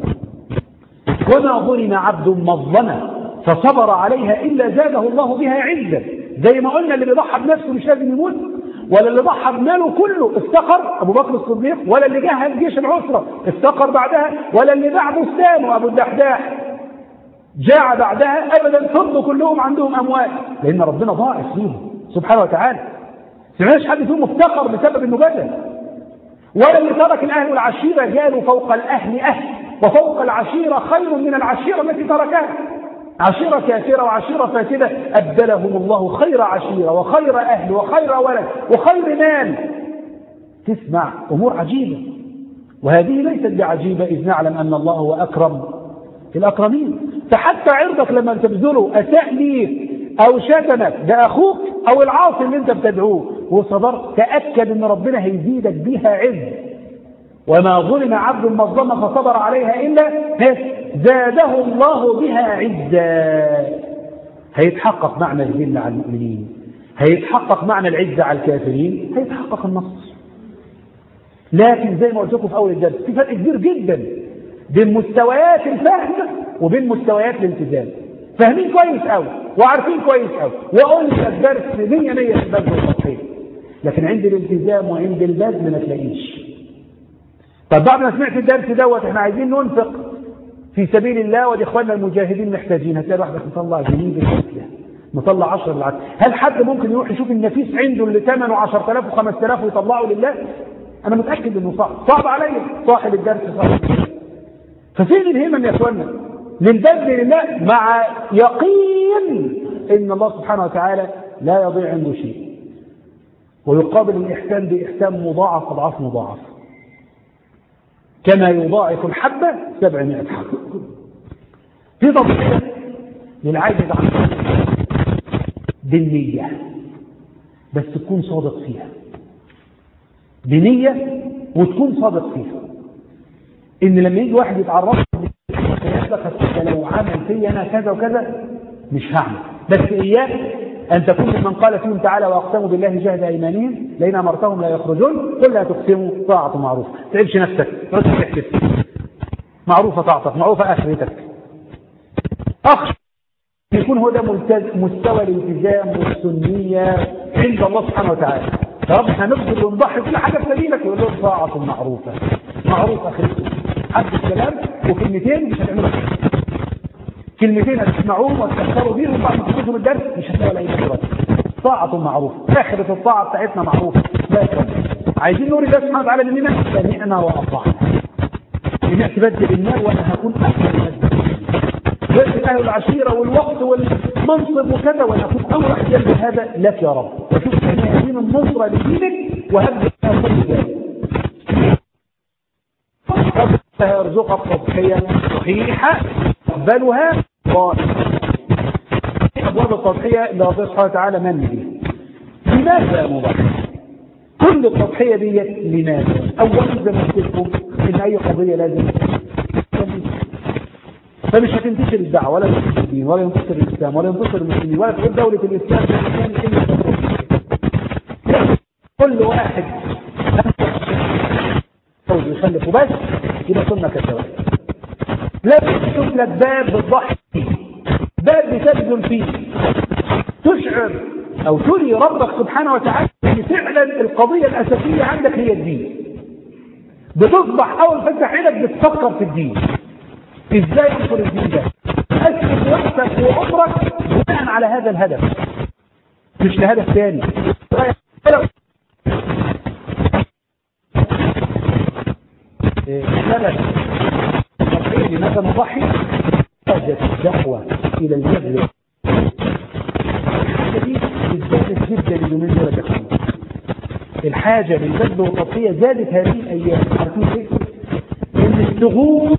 وما ظلم عبد مظلمه فصبر عليها الا زاده الله بها عزا زي ما قلنا اللي بيضحى بنفسه مش لازم يموت ولا اللي ضحى بماله كله افتقر ابو بكر الصديق ولا اللي جهز جيش العسره افتقر بعدها ولا اللي باع بستانه ابو الدحداح جاع بعدها ابدا فضلوا كلهم عندهم اموال لان ربنا ضاعف فيهم سبحانه وتعالى سمعناش حد فيهم افتقر بسبب انه بدل ولا اللي ترك الاهل والعشيره جالوا فوق الاهل اهل وفوق العشيره خير من العشيره التي تركها عشيرة كافرة وعشيرة فاسدة أبدلهم الله خير عشيرة وخير أهل وخير ولد وخير مال تسمع أمور عجيبة وهذه ليست بعجيبة إذ نعلم أن الله هو أكرم الأكرمين فحتى عرضك لما تبذله أساء ليك أو شتمك ده أخوك أو العاصي اللي أنت بتدعوه وصبرت تأكد أن ربنا هيزيدك بها عز وما ظلم عبد مظلمة فصبر عليها إلا زاده الله بها عزا هيتحقق معنى الذل على المؤمنين هيتحقق معنى العزة على الكافرين هيتحقق النصر لكن زي ما قلت لكم في أول الدرس في فرق كبير جدا بين مستويات الفهم وبين مستويات الالتزام فاهمين كويس قوي وعارفين كويس قوي وقلت الدرس 100 100 في البذل والتضحيه لكن عند الالتزام وعند البذل ما تلاقيش طب بعد ما سمعت الدرس دوت احنا عايزين ننفق في سبيل الله ودي اخواننا المجاهدين محتاجين هتلاقي واحد مطلع جنيه بالعافيه مطلع 10 بالعافيه هل حد ممكن يروح يشوف النفيس عنده اللي ثمنه 10000 و5000 ويطلعه لله انا متاكد انه صعب صعب عليا صاحب الدرس صاحب ففين الهمم يا اخواننا للبذل لله مع يقين ان الله سبحانه وتعالى لا يضيع عنده شيء ويقابل الاحسان باحسان مضاعف اضعاف مضاعفه كما يضاعف الحبة سبعمائة حبة في تضحية للعاجز عن بالنية بس تكون صادق فيها بنية وتكون صادق فيها ان لما يجي واحد يتعرف لك لو عمل في انا كذا وكذا مش هعمل بس اياك ان تكون من قال فيهم تعالى واقسموا بالله جهد ايمانهم لئن امرتهم لا يخرجون قل لا تقسموا طاعه معروف ما تعبش نفسك ما تحكي معروفه طاعتك معروفه اخرتك اخشى يكون هو ده مستوى الالتزام والسنيه عند الله سبحانه وتعالى يا رب احنا نبذل ونضحي كل حاجه في سبيلك يقول لهم طاعه معروفه معروف اخرتكم حد الكلام وكلمتين مش هتعملوا كلمتين هتسمعوهم وتكسروا بيهم بعد ما تخرجوا الدرس مش هتلاقوا اي خبرات طاعة معروفة آخرة الطاعة بتاعتنا معروفة لا يكرم عايزين نور الله سبحانه وتعالى مننا سمعنا وأطعنا سمعت بدل المال وأنا هكون أحسن من بدل أهل العشيرة والوقت والمنصب وكذا وأنا أكون أول واحد يلبس هذا لك يا رب وشوف أن دين النصرة لدينك وهبدأ كل ذلك ربنا يرزقك تضحية صحيحة يقبلها ضائعة أبواب التضحية اللي ربنا سبحانه وتعالى من بها لماذا يا مضحي؟ كل التضحية دي لماذا؟ أولا زي ما قلت لكم إن أي قضية لازم فمش هتنتشر الدعوة ولا ينتشر الدين ولا ينتشر الإسلام ولا ينتشر المسلمين ولا تقول دولة الإسلام إلا كل واحد يخلف وبس يبقى سنة كالزواج لازم تشوف لك باب بتضحي فيه باب بتبذل فيه تشعر او تري ربك سبحانه وتعالى ان فعلا القضية الاساسية عندك هي الدين بتصبح اول فتح عينك بتفكر في الدين ازاي انصر الدين ده اسلك وقتك وعمرك بناء على هذا الهدف مش لهدف ثاني ثلاث لماذا نضحي حاجة الدعوة إلى الجهل ازدادت جدا اليومين دول الحاجة للبذل والتضحية زادت هذه الأيام عارفين ايه؟ إن الثغور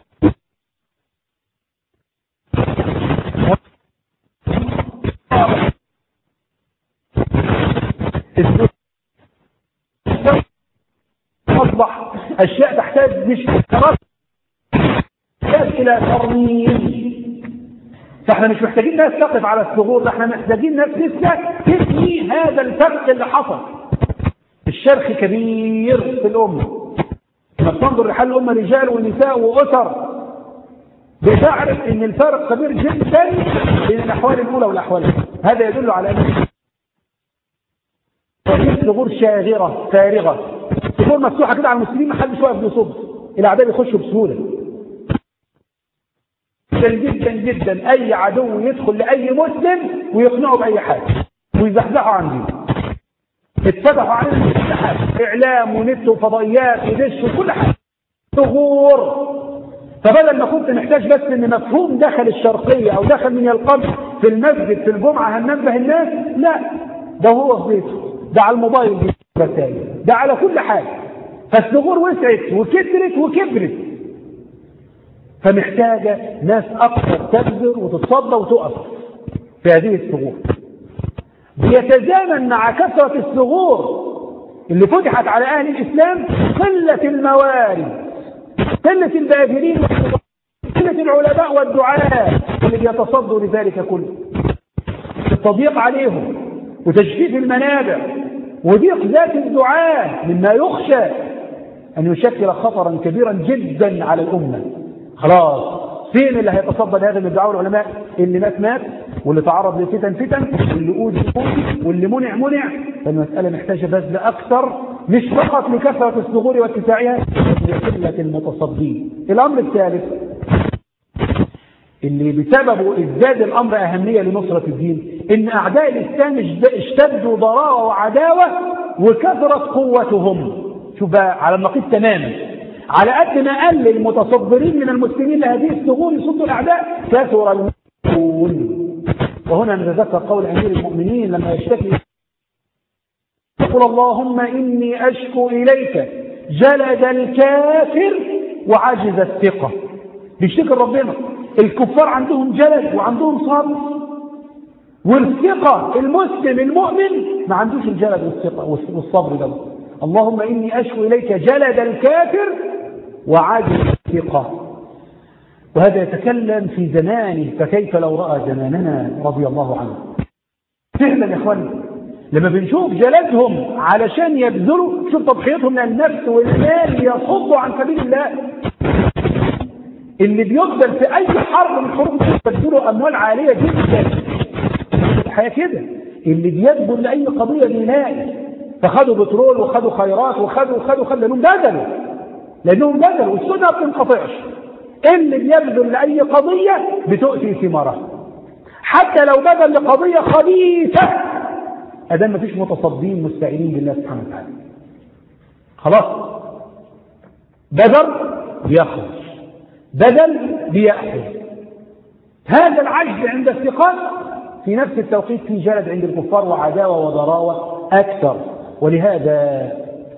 أصبح أشياء تحتاج مش تحتاج إلى ترميم فاحنا مش محتاجين ناس تقف على الثغور ده احنا محتاجين ناس لسه تبني هذا الفرق اللي حصل الشرخ كبير في الأمة لما تنظر لحال الأمة رجال ونساء وأسر بتعرف ان الفرق كبير جدا بين الأحوال الأولى والأحوال الأولى هذا يدل على أن ثغور شاغرة فارغة ثغور مفتوحة كده على المسلمين ما حدش واقف بيصد الأعداء يخشوا بسهولة جدا جدا جدا اي عدو يدخل لاي مسلم ويقنعه باي حاجه ويزحزحه عن دينه اتفتحوا علينا كل حاجه اعلام ونت وفضائيات ودش وكل حاجه ثغور فبدل ما كنت محتاج بس ان مفهوم دخل الشرقيه او دخل من القلب في المسجد في الجمعه هننبه الناس لا ده هو في بيته ده على الموبايل رسائل ده على كل حاجه فالثغور وسعت وكترت وكبرت فمحتاجة ناس أكثر تبذر وتتصدى وتقف في هذه الثغور بيتزامن مع كثرة الثغور اللي فتحت على أهل الإسلام قلة الموارد قلة الباذلين قلة العلماء والدعاء اللي بيتصدوا لذلك كله التضييق عليهم وتجفيف المنابع وضيق ذات الدعاء مما يخشى أن يشكل خطرا كبيرا جدا على الأمة خلاص فين اللي هيتصدى لهذا من الدعاء العلماء اللي مات مات واللي تعرض لفتن فتن واللي أوذي أوذي واللي منع منع فالمسألة محتاجة بذل أكثر مش فقط لكثرة الثغور واتساعها بل لقلة المتصدين الأمر الثالث اللي بسببه ازداد الأمر أهمية لنصرة الدين إن أعداء الإسلام اشتدوا ضراوة وعداوة وكثرت قوتهم شوف بقى على النقيض تماما على قد ما قل المتصدرين من المسلمين لهذه الثغور يصدوا الأعداء كثر المسلمون وهنا نتذكر قول أمير المؤمنين لما يشتكي يقول اللهم إني أشكو إليك جلد الكافر وعجز الثقة بيشتكي ربنا الكفار عندهم جلد وعندهم صبر والثقة المسلم المؤمن ما عندوش الجلد والثقة والصبر ده اللهم إني أشكو إليك جلد الكافر وعدم الثقة وهذا يتكلم في زمانه فكيف لو رأى زماننا رضي الله عنه فعلا يا اخواني لما بنشوف جلدهم علشان يبذلوا شوف تضحيتهم من النفس والمال يصدوا عن سبيل الله اللي بيبذل في اي حرب من حروب بيبذلوا اموال عاليه جدا الحياه كده اللي بيبذل لاي قضيه بيلاقي فخدوا بترول وخدوا خيرات وخدوا وخدوا خدوا لانهم بذلوا لانهم بذلوا السنه ما بتنقطعش اللي بيبذل لاي قضيه بتؤتي ثمارها حتى لو بذل لقضيه خبيثه ادام مفيش متصدين مستعينين بالله سبحانه وتعالى خلاص بذل بيخرج بدل بيأخذ هذا العجز عند الثقات في نفس التوقيت في جلد عند الكفار وعداوة وضراوة أكثر ولهذا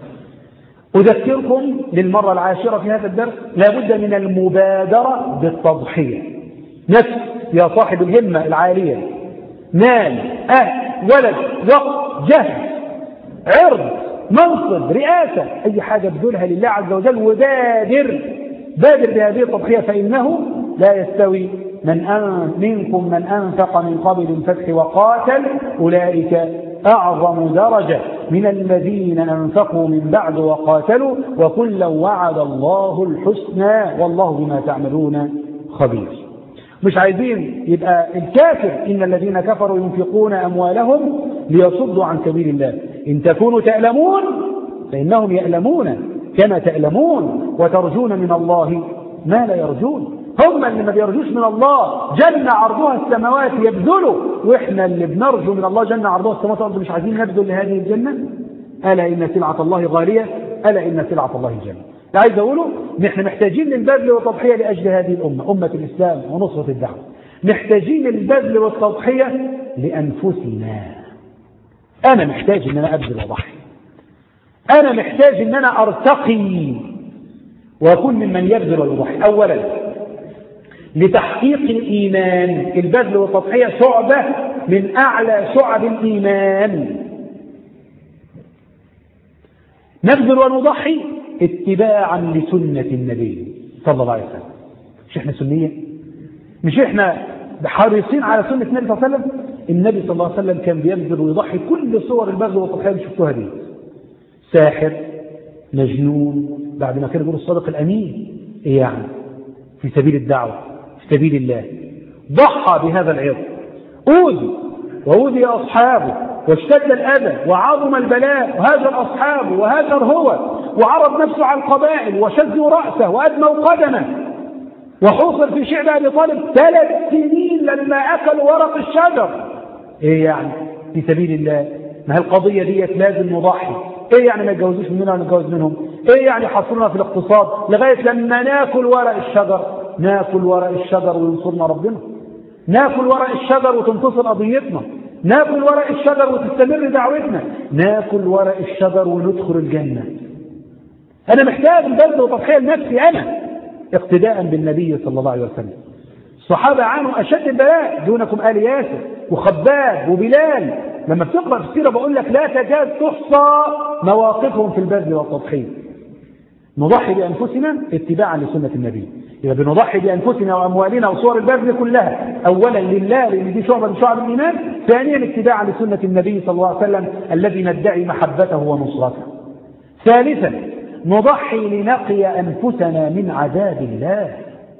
أذكركم للمرة العاشرة في هذا الدرس لابد من المبادرة بالتضحية نفس يا صاحب الهمة العالية مال أهل ولد وقت جهل عرض منصب رئاسة أي حاجة بذلها لله عز وجل وبادر بادر بهذه التضحية فإنه لا يستوي من أن منكم من أنفق من قبل الفتح وقاتل أولئك أعظم درجة من الذين أنفقوا من بعد وقاتلوا وكلا وعد الله الحسنى والله بما تعملون خبير مش عايزين يبقى الكافر إن الذين كفروا ينفقون أموالهم ليصدوا عن سبيل الله إن تكونوا تألمون فإنهم يألمون كما تألمون وترجون من الله ما لا يرجون هم اللي ما بيرجوش من الله جنة عرضها السماوات يبذلوا واحنا اللي بنرجو من الله جنة عرضها السماوات والارض مش عايزين نبذل لهذه الجنة ألا إن سلعة الله غالية ألا إن سلعة الله الجنة عايز أقوله نحن محتاجين للبذل والتضحية لأجل هذه الأمة أمة الإسلام ونصرة الدعوة محتاجين للبذل والتضحية لأنفسنا أنا محتاج إن أنا أبذل وأضحي أنا محتاج إن أنا أرتقي وأكون ممن يبذل ويضحي أولا لتحقيق الإيمان البذل والتضحية شعبة من أعلى شعب الإيمان نبذل ونضحي اتباعا لسنة النبي صلى الله عليه وسلم مش احنا سنية مش احنا حريصين على سنة النبي صلى الله عليه وسلم النبي صلى الله عليه وسلم كان بيبذل ويضحي كل صور البذل والتضحية اللي شفتوها دي ساحر مجنون بعد ما كان يقول الصادق الأمين إيه يعني في سبيل الدعوة في سبيل الله ضحى بهذا العرض أوذي وأوذي أصحابه واشتد الأذى وعظم البلاء وهاجر أصحابه وهاجر هو وعرض نفسه على القبائل وشزوا رأسه وأدموا قدمه وحوصر في شعب أبي طالب ثلاث سنين لما أكلوا ورق الشجر إيه يعني في سبيل الله ما هي القضية ديت لازم نضحي ايه يعني ما يتجوزوش مننا ولا نتجوز منهم ايه يعني حصرنا في الاقتصاد لغاية لما ناكل ورق الشجر ناكل ورق الشجر وينصرنا ربنا ناكل ورق الشجر وتنتصر قضيتنا ناكل ورق الشجر وتستمر دعوتنا ناكل ورق الشجر وندخل الجنة انا محتاج بذل وتضحية لنفسي انا اقتداء بالنبي صلى الله عليه وسلم الصحابة عانوا أشد البلاء دونكم آل ياسر وخباب وبلال لما بتقرأ في السيرة بقول لك لا تكاد تحصى مواقفهم في البذل والتضحية نضحي بأنفسنا اتباعا لسنة النبي إذا بنضحي بأنفسنا وأموالنا وصور البذل كلها أولا لله لأن دي شعبة من شعب الإيمان ثانيا اتباعا لسنة النبي صلى الله عليه وسلم الذي ندعي محبته ونصرته ثالثا نضحي لنقي أنفسنا من عذاب الله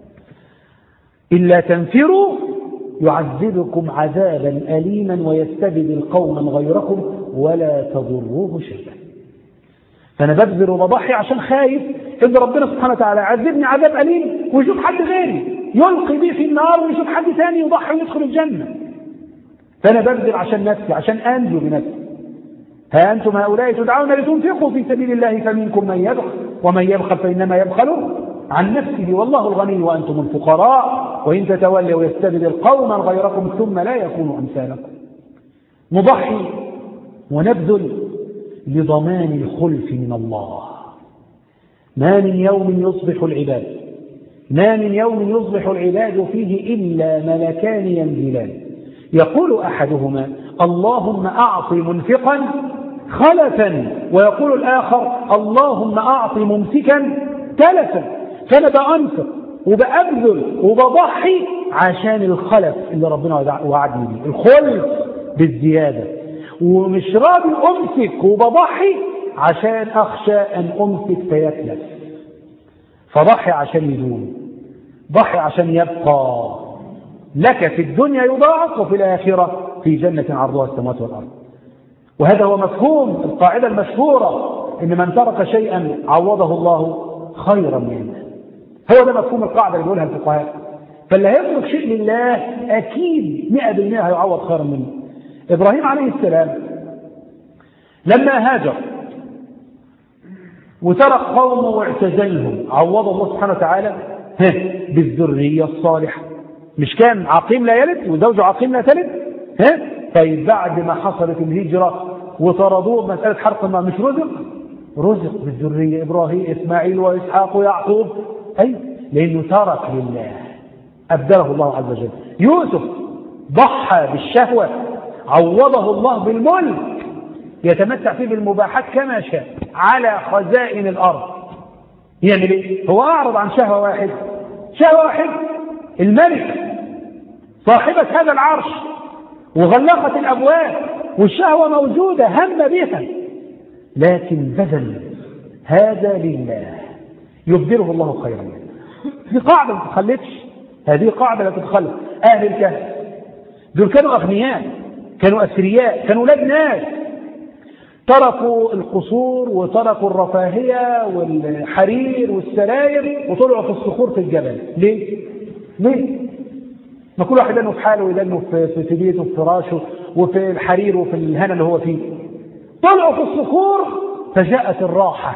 إلا تنفروا يعذبكم عذابا أليما ويستبدل قوما غيركم ولا تضروه شيئا فأنا ببذل وبضحي عشان خايف إن ربنا سبحانه وتعالى عذبني عذاب أليم ويشوف حد غيري يلقي بي في النار ويشوف حد ثاني يضحي ويدخل الجنة فأنا ببذل عشان نفسي عشان أنجو بنفسي ها أنتم هؤلاء تدعون لتنفقوا في سبيل الله فمنكم من يبخل ومن يبخل فإنما يبخل عن نفسه والله الغني وأنتم الفقراء وإن تتولوا يستبدل قوما غيركم ثم لا يكونوا أمثالكم نضحي ونبذل لضمان الخلف من الله ما من يوم يصبح العباد ما من يوم يصبح العباد فيه إلا ملكان ينزلان يقول أحدهما اللهم أعط منفقا خلفا ويقول الآخر اللهم أعط ممسكا تلفا فأنا بأنفق وبأبذل وبضحي عشان الخلف اللي ربنا وعدني بيه الخلف بالزيادة ومش راضي أمسك وبضحي عشان أخشى أن أمسك فيتلف فضحي عشان يدوم ضحي عشان يبقى لك في الدنيا يضاعف وفي الآخرة في جنة عرضها السماوات والأرض وهذا هو مفهوم القاعدة المشهورة إن من ترك شيئا عوضه الله خيرا منه هو ده مفهوم القاعدة اللي بيقولها الفقهاء فاللي هيترك شيء لله أكيد 100% هيعوض خيرا منه إبراهيم عليه السلام لما هاجر وترك قومه واعتزلهم عوض الله سبحانه وتعالى بالذرية الصالحة مش كان عقيم لا يلد وزوجه عقيم لا تلد ها طيب بعد ما حصلت الهجرة وطردوه مسألة حرق ما مش رزق رزق بالذرية إبراهيم إسماعيل وإسحاق ويعقوب أي لأنه ترك لله أبدله الله عز وجل يوسف ضحى بالشهوة عوضه الله بالملك يتمتع فيه بالمباحات كما شاء على خزائن الأرض يعمل ايه؟ هو أعرض عن شهوة واحد شهوة واحد الملك صاحبة هذا العرش وغلقت الأبواب والشهوة موجودة هم بها لكن بذل هذا لله يبدله الله خيرا منه دي قاعدة ما تتخلفش هذه قاعدة لا تتخلف أهل الكهف دول كانوا أغنياء كانوا أثرياء كانوا ولاد ناس تركوا القصور وتركوا الرفاهية والحرير والسراير وطلعوا في الصخور في الجبل ليه؟ ليه؟ ما كل واحد لانه في حاله ولانه في في بيته وفي فراشه وفي الحرير وفي الهنا اللي هو فيه طلعوا في الصخور فجاءت الراحة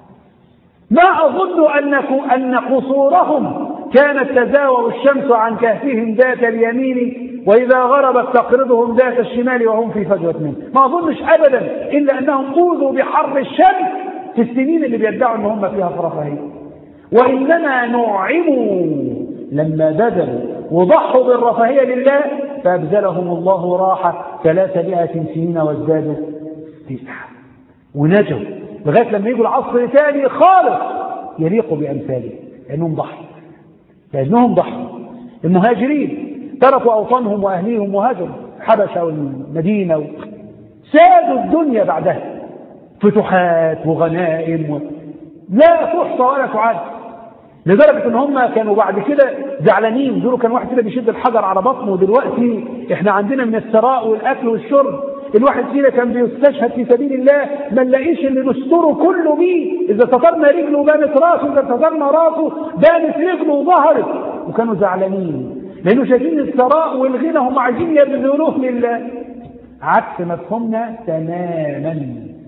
ما أظن أن أن قصورهم كانت تزاور الشمس عن كهفهم ذات اليمين وإذا غربت تقرضهم ذات الشمال وهم في فجوة منه ما أظنش أبدا إلا أنهم أوذوا بحر الشمس في السنين اللي بيدعوا أن هم فيها في رفاهية وإنما نعموا لما بذلوا وضحوا بالرفاهية لله فأبذلهم الله راحة ثلاثمائة سنين وازدادوا تسعة ونجوا لغاية لما يجوا العصر ثاني خالص يليق بأمثاله لأنهم ضحوا لأنهم ضحوا المهاجرين تركوا أوطانهم وأهليهم وهاجروا حبشة والمدينة و... سادوا الدنيا بعدها فتوحات وغنائم و... لا تحصى ولا تعد لدرجة ان هم كانوا بعد كده زعلانين دول كان واحد كده بيشد الحجر على بطنه ودلوقتي احنا عندنا من الثراء والاكل والشرب الواحد فينا كان بيستشهد في سبيل الله ما نلاقيش اللي نستره كله بيه اذا سترنا رجله بانت راسه اذا سترنا راسه بانت رجله وظهرت وكانوا زعلانين لانه شايفين الثراء والغنى هم عايزين يبذلوه لله عكس مفهومنا تماما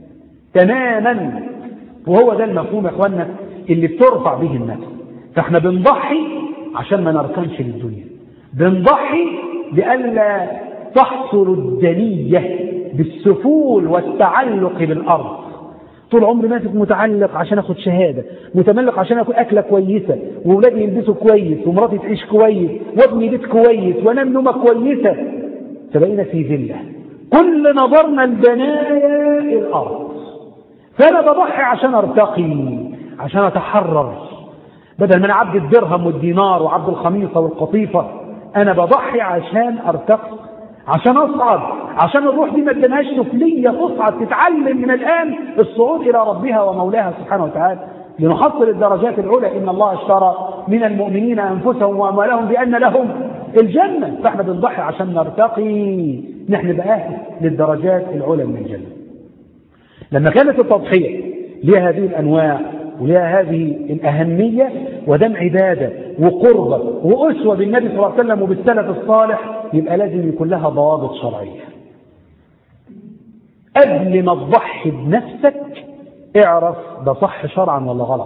تماما وهو ده المفهوم يا اخوانا اللي بترفع به النفس فاحنا بنضحي عشان ما نركنش للدنيا بنضحي لئلا تحصل الدنية بالسفول والتعلق بالأرض طول عمري ماسك متعلق عشان اخد شهادة متملق عشان اكل أكلة كويسة وولادي يلبسوا كويس ومراتي تعيش كويس وابني بيت كويس وانام نومة كويسة فبقينا في ذلة كل نظرنا البنايا الأرض فأنا بضحي عشان أرتقي عشان أتحرر بدل ما أنا عبد الدرهم والدينار وعبد الخميصة والقطيفة أنا بضحي عشان أرتقي عشان أصعد عشان الروح دي ما ادناش سفلية تصعد تتعلم من الآن الصعود إلى ربها ومولاها سبحانه وتعالى لنحصل الدرجات العلى إن الله اشترى من المؤمنين أنفسهم وأموالهم بأن لهم الجنة فاحنا بنضحي عشان نرتقي نحن بقى للدرجات العلى من الجنة لما كانت التضحية لها هذه الأنواع ولها هذه الأهمية ودم عبادة وقربة وأسوة بالنبي صلى الله عليه وسلم وبالسلف الصالح يبقى لازم يكون لها ضوابط شرعية قبل ما تضحي بنفسك اعرف ده صح شرعا ولا غلط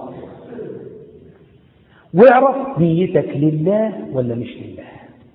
واعرف نيتك لله ولا مش لله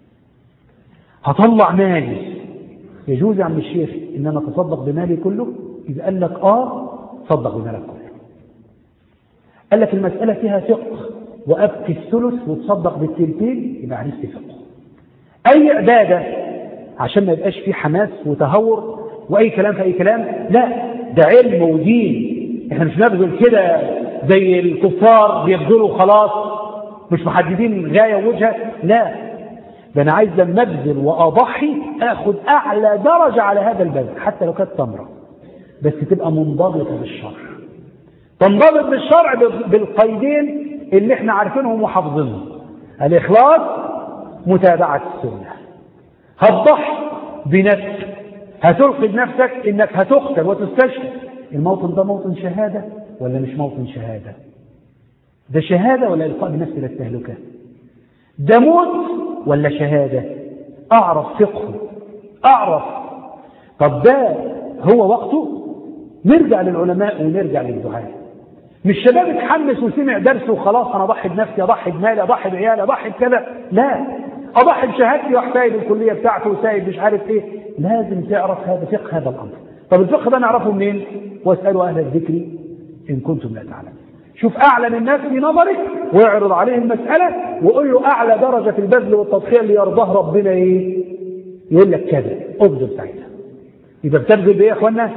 هطلع مالي يجوز يا عم الشيخ ان انا اتصدق بمالي كله اذا قال لك اه صدق بمالك كله قال لك المسألة فيها فقه وأبكي الثلث وتصدق بالتلتين يبقى عرفت فقه أي عبادة عشان ما يبقاش فيه حماس وتهور وأي كلام في أي كلام لا ده علم ودين احنا مش نبذل كده زي الكفار بيبذلوا خلاص مش محددين غاية ووجهة لا ده أنا عايز لما أبذل وأضحي آخد أعلى درجة على هذا البذل حتى لو كانت تمرة بس تبقى منضبطة بالشرع تنضبط بالشرع بالقيدين اللي احنا عارفينهم وحافظينهم الإخلاص متابعة السنة هتضحي بنفسك هتلقي بنفسك انك هتقتل وتستشهد الموطن ده موطن شهادة ولا مش موطن شهادة ده شهادة ولا إلقاء بنفسي للتهلكة ده موت ولا شهادة أعرف فقه أعرف طب ده هو وقته نرجع للعلماء ونرجع للدعاء مش شباب اتحمس وسمع درس وخلاص انا اضحي بنفسي اضحي بمالي اضحي بعيالي اضحي بكذا لا اضحي بشهادتي واحتاج الكليه بتاعته وسايب مش عارف ايه لازم تعرف هذا فقه هذا الامر طب الفقه ده نعرفه منين واسالوا اهل الذكر ان كنتم لا تعلمون شوف اعلم الناس في نظرك واعرض عليه المساله وقول له اعلى درجه في البذل والتضحيه اللي يرضاه ربنا ايه يقول لك كذا ابذل ساعتها يبقى بتبذل بايه يا اخوانا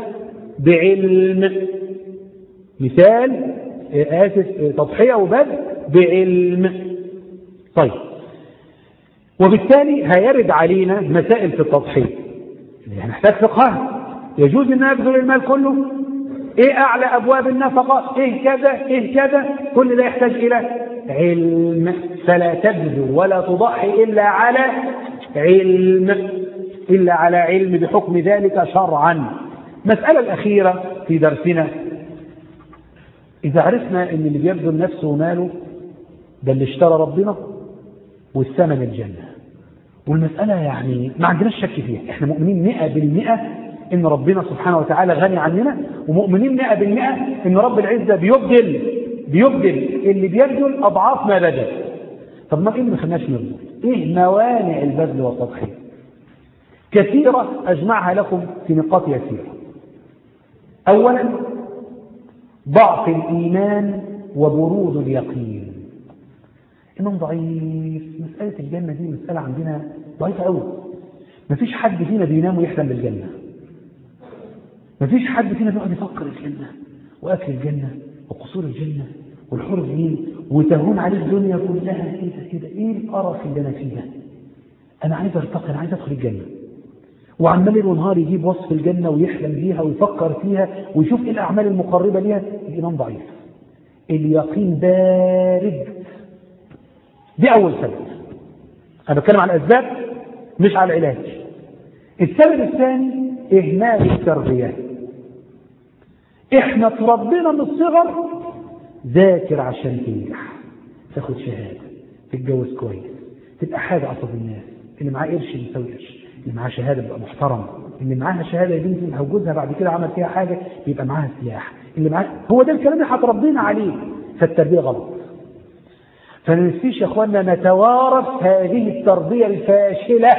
بعلم مثال آسف تضحية وبذل بعلم طيب وبالتالي هيرد علينا مسائل في التضحية هنحتاج فقهها يجوز ان ابذل المال كله ايه اعلى ابواب النفقة ايه كذا ايه كذا كل ده يحتاج الى علم فلا تبذل ولا تضحي الا على علم الا على علم بحكم ذلك شرعا المسألة الأخيرة في درسنا إذا عرفنا أن اللي بيبذل نفسه وماله ده اللي اشترى ربنا والثمن الجنة والمسألة يعني ما عندناش شك فيها احنا مؤمنين مئة بالمئة ان ربنا سبحانه وتعالى غني عننا ومؤمنين مئة بالمئة ان رب العزة بيبدل بيبدل اللي بيبذل اضعاف ما بذل طب ما ايه اللي ما خلناش نبذل ايه موانع البذل والتضحية كثيرة اجمعها لكم في نقاط يسيرة اولا ضعف الإيمان وبرود اليقين إيمان ضعيف مسألة الجنة دي مسألة عندنا ضعيفة قوي مفيش حد فينا بينام ويحلم بالجنة مفيش حد فينا بيقعد يفكر الجنة وأكل الجنة وقصور الجنة والحور العين وتهون عليه الدنيا كلها كده كده ايه القرف اللي انا فيه ده انا عايز ارتقي انا عايز ادخل الجنه وعمال ليل ونهار يجيب وصف الجنة ويحلم بيها ويفكر فيها ويشوف ايه الأعمال المقربة ليها الإيمان ضعيف اليقين بارد دي أول سبب أنا بتكلم عن الأسباب مش على العلاج السبب الثاني إهمال التربية إحنا تربينا من الصغر ذاكر عشان تنجح تاخد شهادة تتجوز كويس تبقى حاجة قصد الناس اللي معاه قرش يساوي قرش اللي معاه شهادة بيبقى محترم اللي معاها شهادة يا بنتي هوجوزها بعد كده عمل فيها حاجة يبقى معاها سلاح اللي معاه هو ده الكلام اللي هتربينا عليه فالتربية غلط فما ننسيش يا اخوانا نتوارث هذه التربية الفاشلة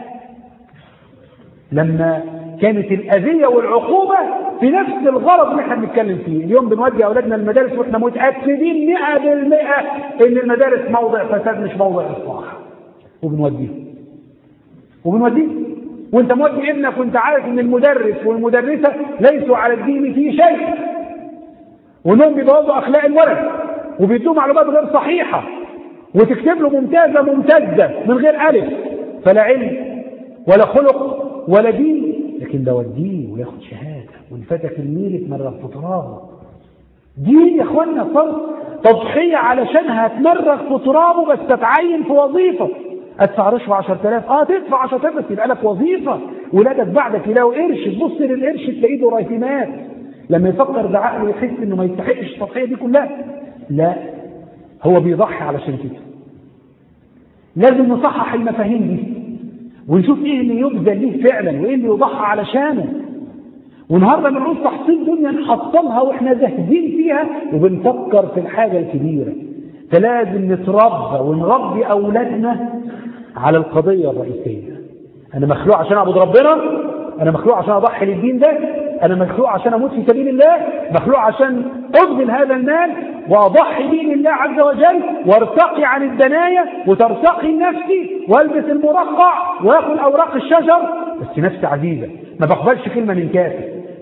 لما كانت الأذية والعقوبة في نفس الغرض اللي احنا بنتكلم فيه اليوم بنودي أولادنا المدارس واحنا متأكدين 100% إن المدارس موضع فساد مش موضع إصلاح وبنوديهم وبنوديه وانت مودي ابنك وانت عارف ان المدرس والمدرسة ليسوا على الدين في شيء وانهم بيبوظوا اخلاق الولد وبيدوا معلومات غير صحيحة وتكتب له ممتازة ممتازة من غير ألف فلا علم ولا خلق ولا دين لكن ده وديه وياخد شهادة والفتك الميل يتمرغ في ترابه دين يا اخوانا فرق تضحية علشان هتمرغ في ترابه بس تتعين في وظيفة ادفع رشوة 10000 اه تدفع 10000 بس يبقى لك وظيفة ولادك بعدك يلاقوا قرش تبص للقرش تلاقيه له رايتمات لما يفكر بعقله يحس انه ما يستحقش التضحية دي كلها لا هو بيضحي علشان كده لازم نصحح المفاهيم دي ونشوف ايه اللي يبذل ليه فعلا وايه اللي يضحى علشانه والنهارده بنعوز تحصيل دنيا نحصلها واحنا زاهدين فيها وبنفكر في الحاجه الكبيره فلازم نتربى ونربي اولادنا على القضيه الرئيسيه انا مخلوق عشان اعبد ربنا انا مخلوق عشان اضحي للدين ده انا مخلوق عشان اموت في سبيل الله مخلوق عشان ابذل هذا المال واضحي به لله عز وجل وارتقي عن الدنايا وترتقي نفسي والبس المرقع واكل اوراق الشجر بس نفسي عزيزه ما بقبلش كلمه من كافر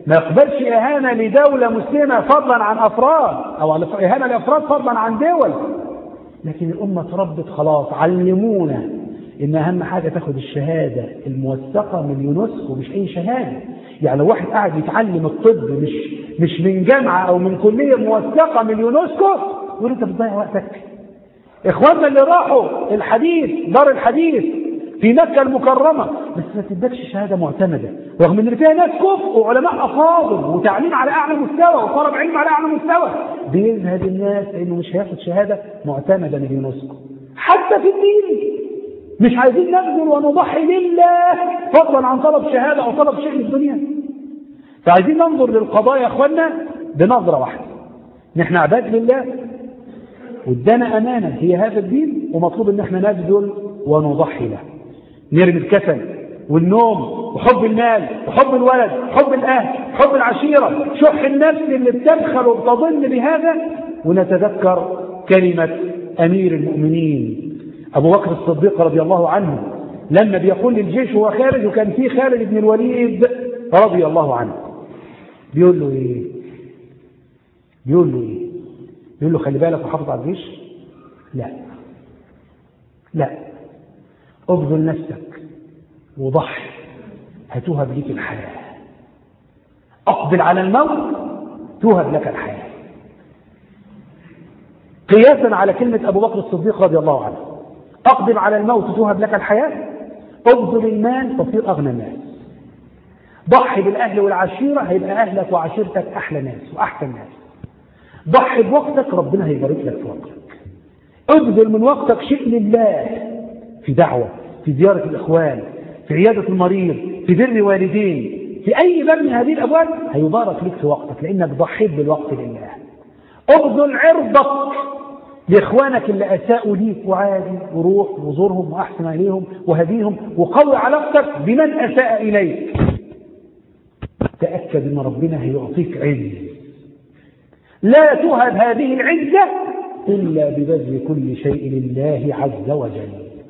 ما يقبلش إهانة لدولة مسلمة فضلا عن أفراد أو إهانة لأفراد فضلا عن دول لكن الأمة تربت خلاص علمونا إن أهم حاجة تاخد الشهادة الموثقة من يونسكو مش أي شهادة يعني لو واحد قاعد يتعلم الطب مش مش من جامعة أو من كلية موثقة من يونسكو يقول أنت بتضيع وقتك إخواننا اللي راحوا الحديث دار الحديث في مكة المكرمة بس ما تدكش شهادة معتمدة رغم ان فيها ناس كفء وعلماء افاضل وتعليم على اعلى مستوى وطلب علم على اعلى مستوى بيزهد الناس انه مش هياخد شهادة معتمدة من يونسكو حتى في الدين مش عايزين نبذل ونضحي لله فضلا عن طلب شهادة او طلب شيء من الدنيا فعايزين ننظر للقضايا يا اخوانا بنظرة واحدة نحن عباد لله وادانا امانة هي هذا الدين ومطلوب ان احنا نبذل ونضحي له نرمي الكسل والنوم وحب المال وحب الولد وحب الأهل وحب العشيرة شح النفس اللي بتبخل وبتظن بهذا ونتذكر كلمة أمير المؤمنين أبو بكر الصديق رضي الله عنه لما بيقول للجيش وهو خارج وكان فيه خالد بن الوليد رضي الله عنه بيقول له إيه بيقول له إيه بيقول له خلي بالك وحافظ على الجيش لا لا ابذل نفسك وضحي هتوهب لك الحياة أقبل على الموت توهب لك الحياة قياسا على كلمة أبو بكر الصديق رضي الله عنه أقبل على الموت توهب لك الحياة ابذل المال تصير أغنى الناس ضحي بالأهل والعشيرة هيبقى أهلك وعشيرتك أحلى ناس وأحسن ناس ضحي بوقتك ربنا هيبارك لك في وقتك ابذل من وقتك شيء لله في دعوة في زيارة الإخوان في عيادة المريض في بر والدين في أي باب من هذه الأبواب هيبارك لك في وقتك لأنك ضحيت بالوقت لله ابذل عرضك لإخوانك اللي أساءوا ليك وعادي وروح وزورهم وأحسن إليهم وهديهم وقوي علاقتك بمن أساء إليك تأكد أن ربنا هيعطيك عز لا تهب هذه العزة إلا ببذل كل شيء لله عز وجل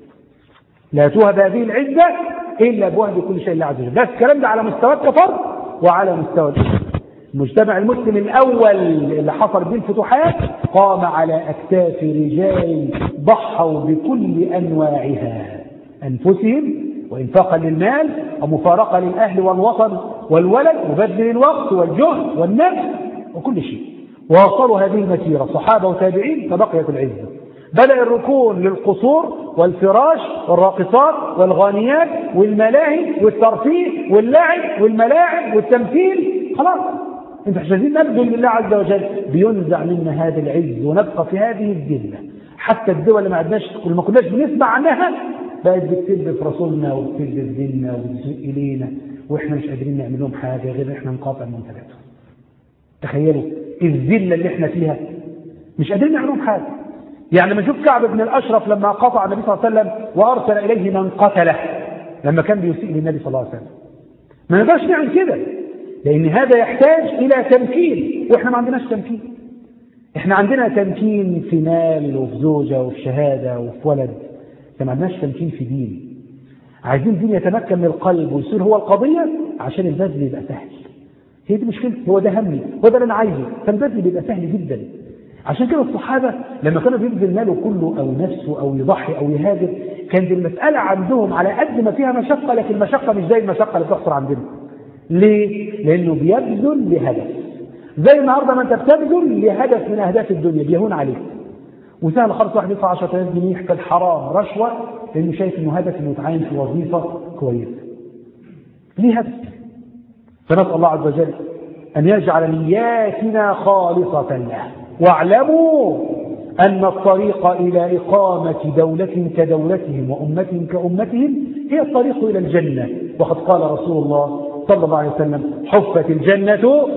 لا توهب هذه العزة إلا بوهب كل شيء لله عز وجل بس الكلام ده على مستوى كفر وعلى مستوى المجتمع المسلم الأول اللي حصل به الفتوحات قام على أكتاف رجال ضحوا بكل أنواعها أنفسهم وإنفاقا للمال ومفارقة للأهل والوطن والولد وبذل الوقت والجهد والنفس وكل شيء واصلوا هذه المسيرة صحابة وتابعين فبقيت العزة بدأ الركون للقصور والفراش والراقصات والغانيات والملاهي والترفيه واللعب والملاعب والتمثيل خلاص انت مش عايزين نبذل لله عز وجل بينزع منا هذا العز ونبقى في هذه الذله حتى الدول اللي ما عدناش ما كناش بنسمع عنها بقت بتكذب في رسولنا وبتكذب ديننا وبتسوء الينا واحنا مش قادرين نعمل لهم حاجه غير احنا نقاطع منتجاتهم تخيلوا الذله اللي احنا فيها مش قادرين نعمل لهم حاجه يعني لما نشوف كعب بن الاشرف لما قطع النبي صلى الله عليه وسلم وارسل اليه من قتله لما كان بيسيء للنبي صلى الله عليه وسلم ما نقدرش نعمل كده لأن هذا يحتاج إلى تمكين وإحنا ما عندناش تمكين إحنا عندنا تمكين في مال وفي زوجة وفي شهادة وفي ولد ما عندناش تمكين في دين عايزين دين يتمكن من القلب ويصير هو القضية عشان البذل يبقى سهل هي دي مشكلتي هو ده همي هو ده اللي أنا عايزه فالبذل بيبقى سهل جدا عشان كده الصحابة لما كانوا بيبذل ماله كله أو نفسه أو يضحي أو يهاجر كانت المسألة عندهم على قد ما فيها مشقة لكن المشقة مش زي المشقة اللي بتحصل عندنا ليه؟ لأنه بيبذل لهدف زي النهارده ما أنت بتبذل لهدف من أهداف الدنيا بيهون عليك وسهل خالص واحد يدفع 10000 جنيه يحكي الحرام رشوة لأنه شايف إنه هدف إنه يتعين في وظيفة كويسة. ليه هدف؟ فنسأل الله عز وجل أن يجعل نياتنا خالصة له واعلموا أن الطريق إلى إقامة دولة كدولتهم وأمة كأمتهم هي الطريق إلى الجنة وقد قال رسول الله صلى الله عليه وسلم حفت الجنة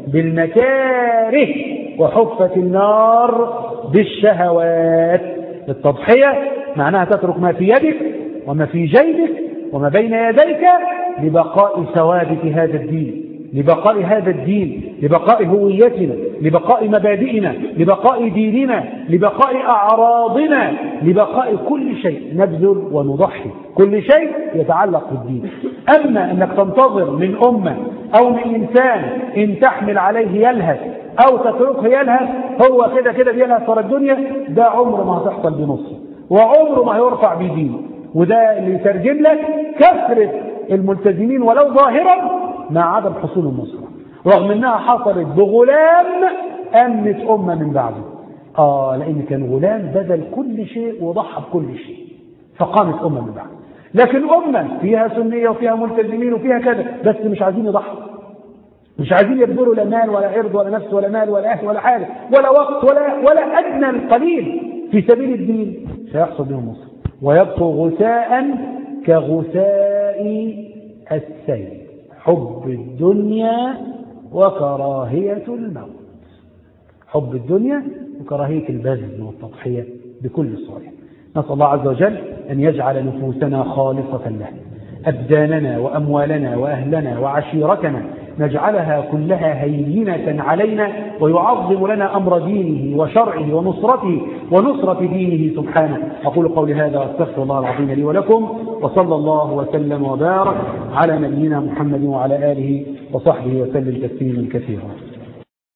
بالمكاره وحفت النار بالشهوات التضحية معناها تترك ما في يدك وما في جيبك وما بين يديك لبقاء ثوابت هذا الدين لبقاء هذا الدين لبقاء هويتنا لبقاء مبادئنا لبقاء ديننا لبقاء أعراضنا لبقاء كل شيء نبذل ونضحي كل شيء يتعلق بالدين أما أنك تنتظر من أمة أو من إنسان إن تحمل عليه يلهث أو تتركه يلهث هو كده كده بيلهث ورا الدنيا ده عمره ما هتحصل بنصه وعمره ما هيرفع بدينه وده اللي يترجم لك كثرة الملتزمين ولو ظاهرا مع عدم حصول النصرة رغم انها حصلت بغلام امنت امه من بعده اه لان كان غلام بذل كل شيء وضحى بكل شيء فقامت امه من بعده لكن امه فيها سنيه وفيها ملتزمين وفيها كذا بس مش عايزين يضحوا مش عايزين يبذلوا لا مال ولا عرض ولا نفس ولا مال ولا اهل ولا حاجه ولا وقت ولا ولا ادنى القليل في سبيل الدين سيحصل بهم نصر ويبقوا غثاء كغثاء السيل حب الدنيا وكراهية الموت حب الدنيا وكراهية البذل والتضحية بكل صورة نسأل الله عز وجل أن يجعل نفوسنا خالصة له أبداننا وأموالنا وأهلنا وعشيرتنا نجعلها كلها هينة علينا ويعظم لنا أمر دينه وشرعه ونصرته ونصرة دينه سبحانه أقول قولي هذا وأستغفر الله العظيم لي ولكم وصلى الله وسلم وبارك على نبينا محمد وعلى آله وصحبه وسلم تسليما كثيرا